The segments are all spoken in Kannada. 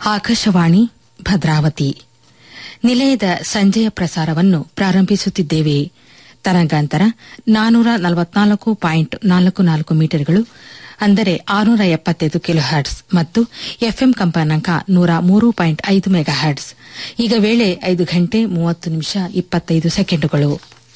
ಆಕಾಶವಾಣಿ ಭದ್ರಾವತಿ ನಿಲಯದ ಸಂಜೆಯ ಪ್ರಸಾರವನ್ನು ಪ್ರಾರಂಭಿಸುತ್ತಿದ್ದೇವೆ ತರಂಗಾಂತರ ನಾನೂರ ನಲವತ್ನಾಲ್ಕು ಪಾಯಿಂಟ್ ನಾಲ್ಕು ನಾಲ್ಕು ಮೀಟರ್ಗಳು ಅಂದರೆ ಆರುನೂರ ಎಪ್ಪತ್ತೈದು ಕಿಲೋ ಹರ್ಟ್ಸ್ ಮತ್ತು ಎಫ್ಎಂ ಕಂಪನಾಂಕ ನೂರ ಮೂರು ಪಾಯಿಂಟ್ ಐದು ಮೆಗಾ ಹರ್ಟ್ಸ್ ಈಗ ವೇಳೆ ಐದು ಗಂಟೆ ಮೂವತ್ತು ನಿಮಿಷ ಇಪ್ಪತ್ತೈದು ಸೆಕೆಂಡುಗಳು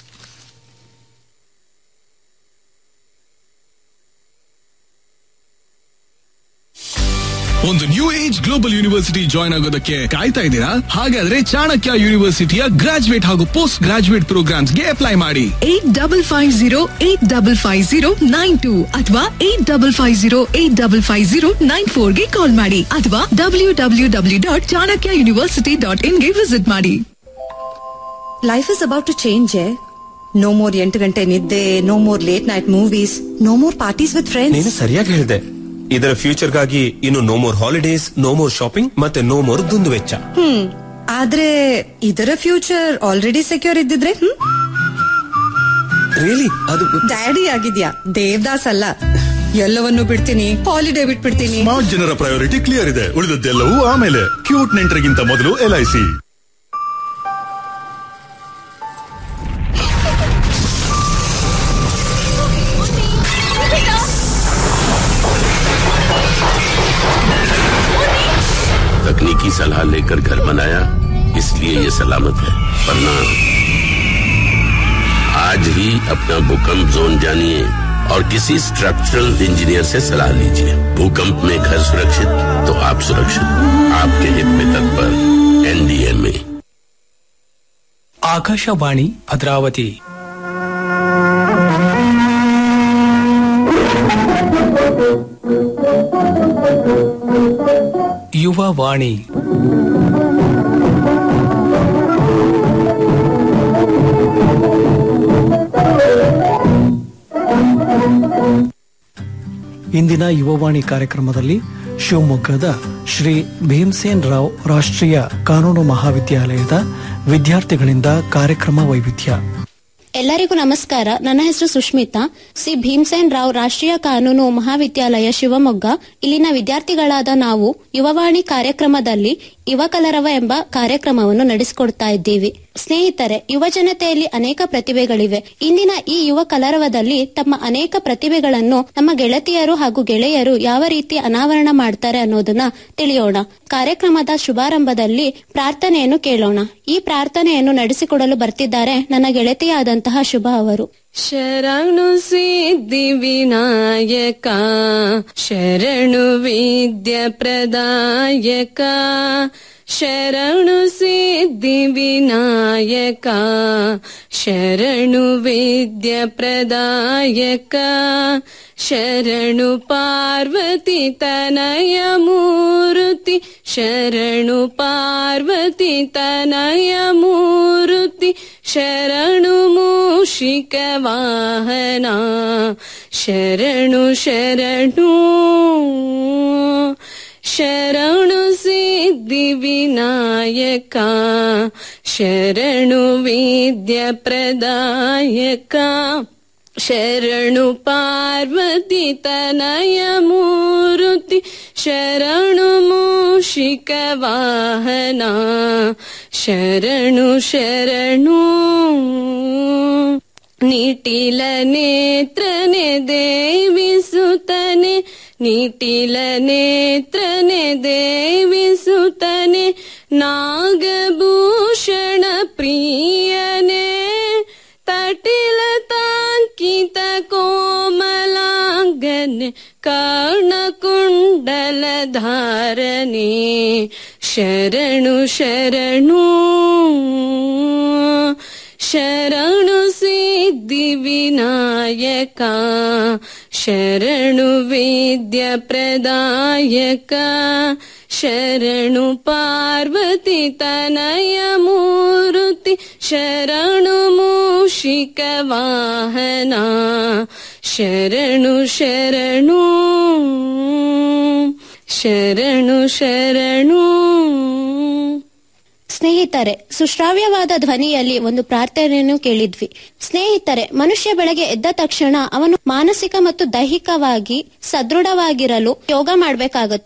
ಒಂದು new age global university join ಆಗೋದಕ್ಕೆ ಕಾಯ್ತಾ ಇದ್ದೀರಾ ಹಾಗಾದ್ರೆ ಚಾಣಕ್ಯ ಯೂನಿವರ್ಸಿಟಿಯ ಗ್ರಾಜುಯೇಟ್ ಹಾಗೂ ಪೋಸ್ಟ್ ಗ್ರಾಜುಯೇಟ್ ಪ್ರೋಗ್ರಾಮ್ಸ್ಗೆ ಅಪ್ಲೈ ಮಾಡಿ eight double five zero eight double five zero nine two ಅಥವಾ eight double five zero eight double five zero nine four ಗೆ ಕಾಲ್ ಮಾಡಿ ಅಥವಾ W W W dot Chanakya university dot in ಗೆ ವಿಸಿಟ್ ಮಾಡಿ life is about to change no more ಎಂಟು ಗಂಟೆ ನಿದ್ದೆ no more late night movies no more parties with ನೀನು ಫ್ರೆಂಡ್ಸ್ ಸರಿಯಾಗಿ ಹೇಳಿದೆ ಇದರ ಫ್ಯೂಚರ್ಗಾಗಿ ಇನ್ನು no more holidays no more shopping ಮತ್ತೆ ನೋ ಮೋರ್ ದುಂದು ವೆಚ್ಚ ಹ್ಮ್ ಆದ್ರೆ ಇದರ ಫ್ಯೂಚರ್ ಆಲ್ರೆಡಿ ಸೆಕ್ಯೂರ್ ಇದ್ದಿದ್ರೆ ಹ್ಮ್ ರಿಯಲಿ ಅದು ಡ್ಯಾಡಿ ಆಗಿದ್ಯಾ ದೇವದಾಸ್ ಅಲ್ಲ ಎಲ್ಲವನ್ನು ಬಿಡ್ತೀನಿ ಹಾಲಿಡೇ ಬಿಟ್ಬಿಡ್ತೀನಿ ಸ್ಮಾರ್ಟ್ ಜನರ ಪ್ರಯಾರಿಟಿ ಕ್ಲಿಯರ್ ಇದೆ ಉಳಿದದ್ದೆಲ್ಲವೂ ಆಮೇಲೆ ಕ್ಯೂಟ್ ನೆಂಟರಿಗಿಂತ ಮೊದಲು ಎಲ್ಐಸಿ तकनीकी सलाह लेकर घर बनाया इसलिए ये सलामत है वरना आज ही अपना भूकंप जोन जानिए और किसी स्ट्रक्चरल इंजीनियर से सलाह लीजिए भूकंप में घर सुरक्षित तो आप सुरक्षित आपके हित में तत्पर एनडीएमए ಆಕಾಶವಾಣಿ ಭದ್ರಾವತಿ ಯುವ ವಾಣಿ ಇಂದಿನ ಯುವವಾಣಿ ಕಾರ್ಯಕ್ರಮದಲ್ಲಿ ಶಿವಮೊಗ್ಗದ ಶ್ರೀ ಭೀಮಸೇನ್ ರಾವ್ ರಾಷ್ಟ್ರೀಯ ಕಾನೂನು ಮಹಾವಿದ್ಯಾಲಯದ ವಿದ್ಯಾರ್ಥಿಗಳಿಂದ ಕಾರ್ಯಕ್ರಮ ವೈವಿಧ್ಯ ಎಲ್ಲರಿಗೂ ನಮಸ್ಕಾರ ನನ್ನ ಹೆಸರು ಸುಷ್ಮಿತಾ ಸಿ ಭೀಮಸೇನ್ ರಾವ್ ರಾಷ್ಟ್ರೀಯ ಕಾನೂನು ಮಹಾವಿದ್ಯಾಲಯ ಶಿವಮೊಗ್ಗ ಇಲ್ಲಿನ ವಿದ್ಯಾರ್ಥಿಗಳಾದ ನಾವು ಯುವವಾಣಿ ಕಾರ್ಯಕ್ರಮದಲ್ಲಿ ಯುವ ಕಲರವ ಎಂಬ ಕಾರ್ಯಕ್ರಮವನ್ನು ನಡೆಸಿಕೊಡ್ತಾ ಇದ್ದೀವಿ ಸ್ನೇಹಿತರೆ ಯುವ ಜನತೆಯಲ್ಲಿ ಅನೇಕ ಪ್ರತಿಭೆಗಳಿವೆ ಇಂದಿನ ಈ ಯುವ ಕಲರವದಲ್ಲಿ ತಮ್ಮ ಅನೇಕ ಪ್ರತಿಭೆಗಳನ್ನು ನಮ್ಮ ಗೆಳತಿಯರು ಹಾಗೂ ಗೆಳೆಯರು ಯಾವ ರೀತಿ ಅನಾವರಣ ಮಾಡ್ತಾರೆ ಅನ್ನೋದನ್ನ ತಿಳಿಯೋಣ ಕಾರ್ಯಕ್ರಮದ ಶುಭಾರಂಭದಲ್ಲಿ ಪ್ರಾರ್ಥನೆಯನ್ನು ಕೇಳೋಣ ಈ ಪ್ರಾರ್ಥನೆಯನ್ನು ನಡೆಸಿಕೊಡಲು ಬರ್ತಿದ್ದಾರೆ ನನ್ನ ಗೆಳತಿಯಾದಂತಹ ಶುಭ ಅವರು ಶರಣು ಸಿದ್ಧಿ ವಿನಾಯಕ ಶರಣು ವಿದ್ಯ ಪ್ರದಾಯಕ ಶರಣು ಸಿದ್ಧಿ ವಿನಾಯಕ ಶರಣು ವಿದ್ಯ ಪ್ರದಾಯಕ ಶರಣು ಪಾರ್ವತಿ ತನಯ ಮೂರುತಿ ಶರಣು ಪಾರ್ವತಿ ತನಯ ಮೂರುತಿ ಶರಣು ಮೂಷಿಕ ವಾಹನ ಶರಣು ಶರಣು ಶರಣು ಸಿದ್ಧಿ ವಿನಾಯಕ ಶರಣು ವಿದ್ಯ ಪ್ರದಾಯಕ ಶರಣು ಪಾರ್ವತಿ ತನಯ ಮೂರುತಿ ಶರಣು ಮೂಷಿಕ ವಾಹನ ಶರಣು ಶರಣು ನಿಟಿಲ ನೇತ್ರನೆ ದೇವಿಸುತ್ತನೆ ನಿಟಿಲ ನೇತ್ರನೆ ದೇವಿಸುತ್ತನೆ ನಾಗಭೂಷಣ ಪ್ರಿಯನೇ ತಟಿಲ ತಾಂಕಿತ ಕೋಮಲಾಂಗನೆ ಕರ್ಣಕುಂಡಲ ಧಾರನೆ ಶರಣು ಶರಣು ಶರಣು ಸಿದ್ಧಿ ವಿನಾಯಕ ಶರಣು ವಿದ್ಯ ಪ್ರದಾಯಕ ಶರಣು ಪಾರ್ವತಿ ತನಯ ಮೂರುತಿ ಶರಣು ಮೂಷಿಕ ವಾಹನ ಶರಣು ಶರಣು ಶರಣು ಶರಣು ಸ್ನೇಹಿತರೆ ಸುಶ್ರಾವ್ಯವಾದ ಧ್ವನಿಯಲ್ಲಿ ಒಂದು ಪ್ರಾರ್ಥನೆಯನ್ನು ಕೇಳಿದ್ವಿ ಸ್ನೇಹಿತರೆ ಮನುಷ್ಯ ಬೆಳಗ್ಗೆ ಎದ್ದ ತಕ್ಷಣ ಅವನು ಮಾನಸಿಕ ಮತ್ತು ದೈಹಿಕವಾಗಿ ಸದೃಢವಾಗಿರಲು ಯೋಗ ಮಾಡ್ಬೇಕಾಗುತ್ತೆ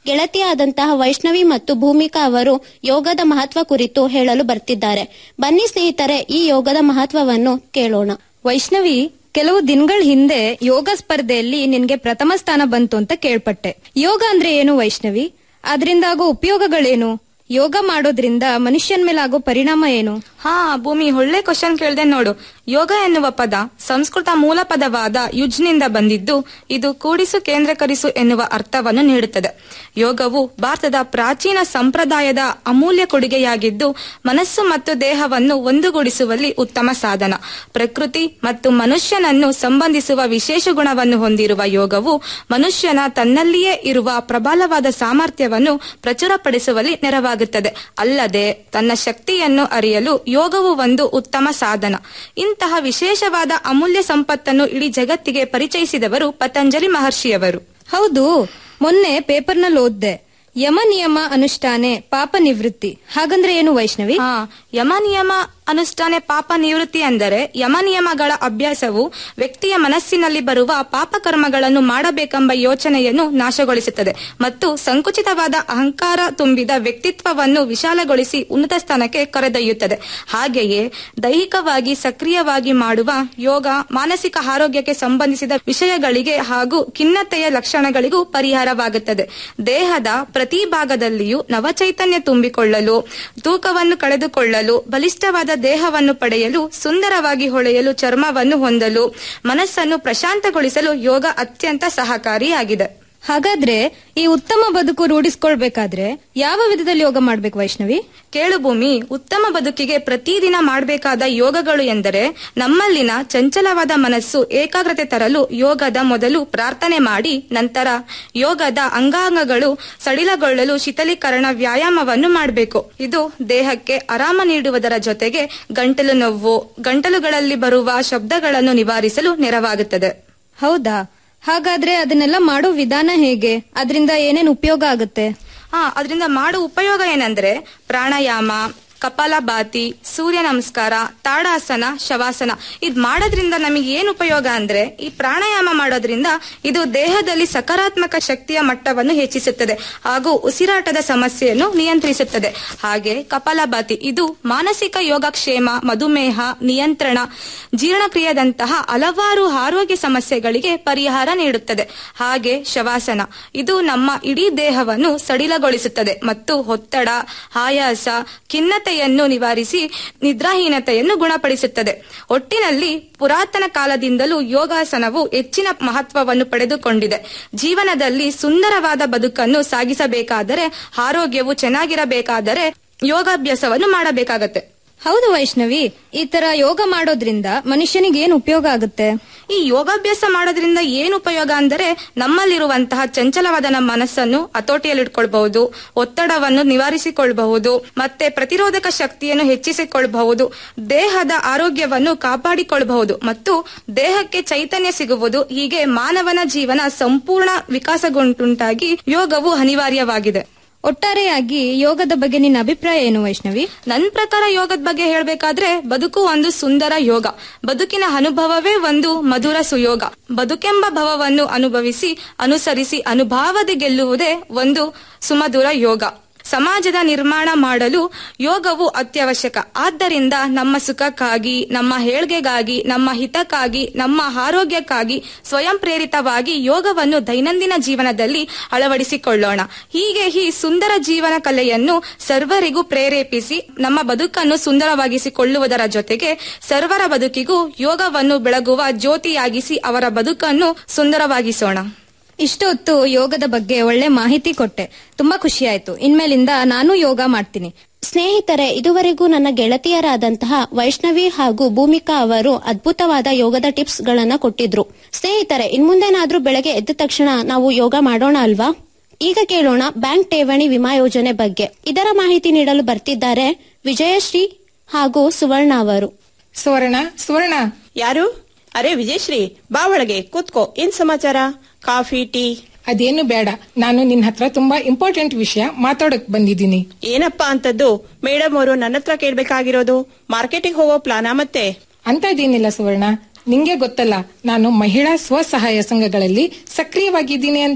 ಗೆಳತಿಯಾದಂತಹ ವೈಷ್ಣವಿ ಮತ್ತು ಭೂಮಿಕಾ ಅವರು ಯೋಗದ ಮಹತ್ವ ಕುರಿತು ಹೇಳಲು ಬರ್ತಿದ್ದಾರೆ ಬನ್ನಿ ಸ್ನೇಹಿತರೆ ಈ ಯೋಗದ ಮಹತ್ವವನ್ನು ಕೇಳೋಣ ವೈಷ್ಣವಿ ಕೆಲವು ದಿನಗಳ ಹಿಂದೆ ಯೋಗ ಸ್ಪರ್ಧೆಯಲ್ಲಿ ನಿನ್ಗೆ ಪ್ರಥಮ ಸ್ಥಾನ ಬಂತು ಅಂತ ಕೇಳ್ಪಟ್ಟೆ ಯೋಗ ಅಂದ್ರೆ ಏನು ವೈಷ್ಣವಿ ಅದರಿಂದ ಆಗೋ ಉಪಯೋಗಗಳೇನು ಯೋಗ ಮಾಡೋದ್ರಿಂದ ಮನುಷ್ಯನ ಮೇಲೆ ಆಗೋ ಪರಿಣಾಮ ಏನು ಹಾ ಭೂಮಿ ಒಳ್ಳೆ ಕ್ವಶನ್ ಕೇಳ್ದೆ ನೋಡು ಯೋಗ ಎನ್ನುವ ಪದ ಸಂಸ್ಕೃತ ಮೂಲ ಪದವಾದ ಯುಜ್ನಿಂದ ಬಂದಿದ್ದು ಇದು ಕೂಡಿಸು ಕೇಂದ್ರೀಕರಿಸು ಎನ್ನುವ ಅರ್ಥವನ್ನು ನೀಡುತ್ತದೆ ಯೋಗವು ಭಾರತದ ಪ್ರಾಚೀನ ಸಂಪ್ರದಾಯದ ಅಮೂಲ್ಯ ಕೊಡುಗೆಯಾಗಿದ್ದು ಮನಸ್ಸು ಮತ್ತು ದೇಹವನ್ನು ಒಂದುಗೂಡಿಸುವಲ್ಲಿ ಉತ್ತಮ ಸಾಧನ ಪ್ರಕೃತಿ ಮತ್ತು ಮನುಷ್ಯನನ್ನು ಸಂಬಂಧಿಸುವ ವಿಶೇಷ ಗುಣವನ್ನು ಹೊಂದಿರುವ ಯೋಗವು ಮನುಷ್ಯನ ತನ್ನಲ್ಲಿಯೇ ಇರುವ ಪ್ರಬಲವಾದ ಸಾಮರ್ಥ್ಯವನ್ನು ಪ್ರಚುರಪಡಿಸುವಲ್ಲಿ ನೆರವಾಗುತ್ತದೆ ಅಲ್ಲದೆ ತನ್ನ ಶಕ್ತಿಯನ್ನು ಅರಿಯಲು ಯೋಗವು ಒಂದು ಉತ್ತಮ ಸಾಧನ ಇಂತಹ ವಿಶೇಷವಾದ ಅಮೂಲ್ಯ ಸಂಪತ್ತನ್ನು ಇಡೀ ಜಗತ್ತಿಗೆ ಪರಿಚಯಿಸಿದವರು ಪತಂಜಲಿ ಮಹರ್ಷಿಯವರು ಹೌದು ಮೊನ್ನೆ ಪೇಪರ್ನಲ್ಲಿ ಓದ್ದೆ ಯಮ ನಿಯಮ ಅನುಷ್ಠಾನೆ ಪಾಪ ನಿವೃತ್ತಿ ಹಾಗಂದ್ರೆ ಏನು ವೈಷ್ಣವಿ ಹಾ ಯಮ ನಿಯಮ ಅನುಷ್ಠಾನೆ ಪಾಪ ನಿವೃತ್ತಿ ಅಂದರೆ ಯಮ ನಿಯಮಗಳ ಅಭ್ಯಾಸವು ವ್ಯಕ್ತಿಯ ಮನಸ್ಸಿನಲ್ಲಿ ಬರುವ ಪಾಪಕರ್ಮಗಳನ್ನು ಮಾಡಬೇಕೆಂಬ ಯೋಚನೆಯನ್ನು ನಾಶಗೊಳಿಸುತ್ತದೆ ಮತ್ತು ಸಂಕುಚಿತವಾದ ಅಹಂಕಾರ ತುಂಬಿದ ವ್ಯಕ್ತಿತ್ವವನ್ನು ವಿಶಾಲಗೊಳಿಸಿ ಉನ್ನತ ಸ್ಥಾನಕ್ಕೆ ಕರೆದೊಯ್ಯುತ್ತದೆ ಹಾಗೆಯೇ ದೈಹಿಕವಾಗಿ ಸಕ್ರಿಯವಾಗಿ ಮಾಡುವ ಯೋಗ ಮಾನಸಿಕ ಆರೋಗ್ಯಕ್ಕೆ ಸಂಬಂಧಿಸಿದ ವಿಷಯಗಳಿಗೆ ಹಾಗೂ ಖಿನ್ನತೆಯ ಲಕ್ಷಣಗಳಿಗೂ ಪರಿಹಾರವಾಗುತ್ತದೆ ದೇಹದ ಪ್ರತಿ ಭಾಗದಲ್ಲಿಯೂ ನವಚೈತನ್ಯ ತುಂಬಿಕೊಳ್ಳಲು ತೂಕವನ್ನು ಕಳೆದುಕೊಳ್ಳಲು ಬಲಿಷ್ಠವಾದ ದೇಹವನ್ನು ಪಡೆಯಲು ಸುಂದರವಾಗಿ ಹೊಳೆಯಲು ಚರ್ಮವನ್ನು ಹೊಂದಲು ಮನಸ್ಸನ್ನು ಪ್ರಶಾಂತಗೊಳಿಸಲು ಯೋಗ ಅತ್ಯಂತ ಸಹಕಾರಿಯಾಗಿದೆ ಹಾಗಾದ್ರೆ ಈ ಉತ್ತಮ ಬದುಕು ರೂಢಿಸ್ಕೊಳ್ಬೇಕಾದ್ರೆ ಯಾವ ವಿಧದಲ್ಲಿ ಯೋಗ ಮಾಡ್ಬೇಕು ವೈಷ್ಣವಿ ಕೇಳು ಭೂಮಿ ಉತ್ತಮ ಬದುಕಿಗೆ ಪ್ರತಿದಿನ ಮಾಡಬೇಕಾದ ಯೋಗಗಳು ಎಂದರೆ ನಮ್ಮಲ್ಲಿನ ಚಂಚಲವಾದ ಮನಸ್ಸು ಏಕಾಗ್ರತೆ ತರಲು ಯೋಗದ ಮೊದಲು ಪ್ರಾರ್ಥನೆ ಮಾಡಿ ನಂತರ ಯೋಗದ ಅಂಗಾಂಗಗಳು ಸಡಿಲಗೊಳ್ಳಲು ಶಿಥಲೀಕರಣ ವ್ಯಾಯಾಮವನ್ನು ಮಾಡಬೇಕು ಇದು ದೇಹಕ್ಕೆ ಆರಾಮ ನೀಡುವುದರ ಜೊತೆಗೆ ಗಂಟಲು ನೋವು ಗಂಟಲುಗಳಲ್ಲಿ ಬರುವ ಶಬ್ದಗಳನ್ನು ನಿವಾರಿಸಲು ನೆರವಾಗುತ್ತದೆ ಹೌದಾ ಹಾಗಾದ್ರೆ ಅದನ್ನೆಲ್ಲ ಮಾಡೋ ವಿಧಾನ ಹೇಗೆ ಅದರಿಂದ ಏನೇನ್ ಉಪಯೋಗ ಆಗುತ್ತೆ ಹಾ ಅದರಿಂದ ಮಾಡೋ ಉಪಯೋಗ ಏನಂದ್ರೆ ಪ್ರಾಣಾಯಾಮ ಕಪಾಲಭಾತಿ ಸೂರ್ಯ ನಮಸ್ಕಾರ ತಾಡಾಸನ ಶವಾಸನ ಇದ್ ಮಾಡೋದ್ರಿಂದ ನಮಗೆ ಏನ್ ಉಪಯೋಗ ಅಂದ್ರೆ ಈ ಪ್ರಾಣಾಯಾಮ ಮಾಡೋದ್ರಿಂದ ಇದು ದೇಹದಲ್ಲಿ ಸಕಾರಾತ್ಮಕ ಶಕ್ತಿಯ ಮಟ್ಟವನ್ನು ಹೆಚ್ಚಿಸುತ್ತದೆ ಹಾಗೂ ಉಸಿರಾಟದ ಸಮಸ್ಯೆಯನ್ನು ನಿಯಂತ್ರಿಸುತ್ತದೆ ಹಾಗೆ ಕಪಾಲಭಾತಿ ಇದು ಮಾನಸಿಕ ಯೋಗಕ್ಷೇಮ ಮಧುಮೇಹ ನಿಯಂತ್ರಣ ಜೀರ್ಣಕ್ರಿಯೆದಂತಹ ಹಲವಾರು ಆರೋಗ್ಯ ಸಮಸ್ಯೆಗಳಿಗೆ ಪರಿಹಾರ ನೀಡುತ್ತದೆ ಹಾಗೆ ಶವಾಸನ ಇದು ನಮ್ಮ ಇಡೀ ದೇಹವನ್ನು ಸಡಿಲಗೊಳಿಸುತ್ತದೆ ಮತ್ತು ಒತ್ತಡ ಆಯಾಸ ಖಿನ್ನತೆಯನ್ನು ನಿವಾರಿಸಿ ನಿದ್ರಾಹೀನತೆಯನ್ನು ಗುಣಪಡಿಸುತ್ತದೆ ಒಟ್ಟಿನಲ್ಲಿ ಪುರಾತನ ಕಾಲದಿಂದಲೂ ಯೋಗಾಸನವು ಹೆಚ್ಚಿನ ಮಹತ್ವವನ್ನು ಪಡೆದುಕೊಂಡಿದೆ ಜೀವನದಲ್ಲಿ ಸುಂದರವಾದ ಬದುಕನ್ನು ಸಾಗಿಸಬೇಕಾದರೆ ಆರೋಗ್ಯವು ಚೆನ್ನಾಗಿರಬೇಕಾದರೆ ಯೋಗಾಭ್ಯಾಸವನ್ನು ಮಾಡಬೇಕಾಗತ್ತೆ ಹೌದು ವೈಷ್ಣವಿ ಈ ತರ ಯೋಗ ಮಾಡೋದ್ರಿಂದ ಮನುಷ್ಯನಿಗೆ ಏನ್ ಉಪಯೋಗ ಆಗುತ್ತೆ ಈ ಯೋಗಾಭ್ಯಾಸ ಮಾಡೋದ್ರಿಂದ ಏನು ಉಪಯೋಗ ಅಂದರೆ ನಮ್ಮಲ್ಲಿರುವಂತಹ ಚಂಚಲವಾದ ನಮ್ಮ ಮನಸ್ಸನ್ನು ಹತೋಟಿಯಲ್ಲಿಟ್ಕೊಳ್ಬಹುದು ಒತ್ತಡವನ್ನು ನಿವಾರಿಸಿಕೊಳ್ಳಬಹುದು ಮತ್ತೆ ಪ್ರತಿರೋಧಕ ಶಕ್ತಿಯನ್ನು ಹೆಚ್ಚಿಸಿಕೊಳ್ಳಬಹುದು ದೇಹದ ಆರೋಗ್ಯವನ್ನು ಕಾಪಾಡಿಕೊಳ್ಳಬಹುದು ಮತ್ತು ದೇಹಕ್ಕೆ ಚೈತನ್ಯ ಸಿಗುವುದು ಹೀಗೆ ಮಾನವನ ಜೀವನ ಸಂಪೂರ್ಣ ವಿಕಾಸಗೊಂಡುಂಟಾಗಿ ಯೋಗವು ಅನಿವಾರ್ಯವಾಗಿದೆ ಒಟ್ಟಾರೆಯಾಗಿ ಯೋಗದ ಬಗ್ಗೆ ನಿನ್ನ ಅಭಿಪ್ರಾಯ ಏನು ವೈಷ್ಣವಿ ನನ್ ಪ್ರಕಾರ ಯೋಗದ ಬಗ್ಗೆ ಹೇಳ್ಬೇಕಾದ್ರೆ ಬದುಕು ಒಂದು ಸುಂದರ ಯೋಗ ಬದುಕಿನ ಅನುಭವವೇ ಒಂದು ಮಧುರ ಸುಯೋಗ ಬದುಕೆಂಬ ಭವವನ್ನು ಅನುಭವಿಸಿ ಅನುಸರಿಸಿ ಅನುಭಾವದೆ ಗೆಲ್ಲುವುದೇ ಒಂದು ಸುಮಧುರ ಯೋಗ ಸಮಾಜದ ನಿರ್ಮಾಣ ಮಾಡಲು ಯೋಗವು ಅತ್ಯವಶ್ಯಕ ಆದ್ದರಿಂದ ನಮ್ಮ ಸುಖಕ್ಕಾಗಿ ನಮ್ಮ ಏಳ್ಗೆಗಾಗಿ ನಮ್ಮ ಹಿತಕ್ಕಾಗಿ ನಮ್ಮ ಆರೋಗ್ಯಕ್ಕಾಗಿ ಸ್ವಯಂ ಪ್ರೇರಿತವಾಗಿ ಯೋಗವನ್ನು ದೈನಂದಿನ ಜೀವನದಲ್ಲಿ ಅಳವಡಿಸಿಕೊಳ್ಳೋಣ ಹೀಗೆ ಈ ಸುಂದರ ಜೀವನ ಕಲೆಯನ್ನು ಸರ್ವರಿಗೂ ಪ್ರೇರೇಪಿಸಿ ನಮ್ಮ ಬದುಕನ್ನು ಸುಂದರವಾಗಿಸಿಕೊಳ್ಳುವುದರ ಜೊತೆಗೆ ಸರ್ವರ ಬದುಕಿಗೂ ಯೋಗವನ್ನು ಬೆಳಗುವ ಜ್ಯೋತಿಯಾಗಿಸಿ ಅವರ ಬದುಕನ್ನು ಸುಂದರವಾಗಿಸೋಣ ಇಷ್ಟೊತ್ತು ಯೋಗದ ಬಗ್ಗೆ ಒಳ್ಳೆ ಮಾಹಿತಿ ಕೊಟ್ಟೆ ತುಂಬಾ ಖುಷಿ ಆಯ್ತು ಇನ್ಮೇಲಿಂದ ನಾನು ಯೋಗ ಮಾಡ್ತೀನಿ ಸ್ನೇಹಿತರೆ ಇದುವರೆಗೂ ನನ್ನ ಗೆಳತಿಯರಾದಂತಹ ವೈಷ್ಣವಿ ಹಾಗೂ ಭೂಮಿಕಾ ಅವರು ಅದ್ಭುತವಾದ ಯೋಗದ ಟಿಪ್ಸ್ ಗಳನ್ನ ಕೊಟ್ಟಿದ್ರು ಸ್ನೇಹಿತರೆ ಇನ್ಮುಂದೇನಾದ್ರೂ ಬೆಳಗ್ಗೆ ಎದ್ದ ತಕ್ಷಣ ನಾವು ಯೋಗ ಮಾಡೋಣ ಅಲ್ವಾ ಈಗ ಕೇಳೋಣ ಬ್ಯಾಂಕ್ ಠೇವಣಿ ವಿಮಾ ಯೋಜನೆ ಬಗ್ಗೆ ಇದರ ಮಾಹಿತಿ ನೀಡಲು ಬರ್ತಿದ್ದಾರೆ ವಿಜಯಶ್ರೀ ಹಾಗೂ ಸುವರ್ಣ ಅವರು ಸುವರ್ಣ ಸುವರ್ಣ ಯಾರು ಅರೆ ವಿಜಯಶ್ರೀ ಬಾ ಒಳಗೆ ಕೂತ್ಕೋ ಏನ್ ಸಮಾಚಾರ ಕಾಫಿ ಟೀ ಅದೇನು ಬೇಡ ನಾನು ನಿನ್ನ ಹತ್ರ ತುಂಬಾ ಇಂಪಾರ್ಟೆಂಟ್ ವಿಷಯ ಮಾತಾಡಕ್ ಬಂದಿದ್ದೀನಿ ಏನಪ್ಪಾ ಅಂತದ್ದು ಮೇಡಮ್ ಅವರು ನನ್ನ ಹತ್ರ ಕೇಳ್ಬೇಕಾಗಿರೋದು ಮಾರ್ಕೆಟಿಗೆ ಹೋಗೋ ಪ್ಲಾನ ಮತ್ತೆ ಅಂತದೇನಿಲ್ಲ ಸುವರ್ಣ ನಿಂಗೆ ಗೊತ್ತಲ್ಲ ನಾನು ಮಹಿಳಾ ಸ್ವಸಹಾಯ ಸಂಘಗಳಲ್ಲಿ ಸಕ್ರಿಯವಾಗಿದ್ದೀನಿ ಅಂತ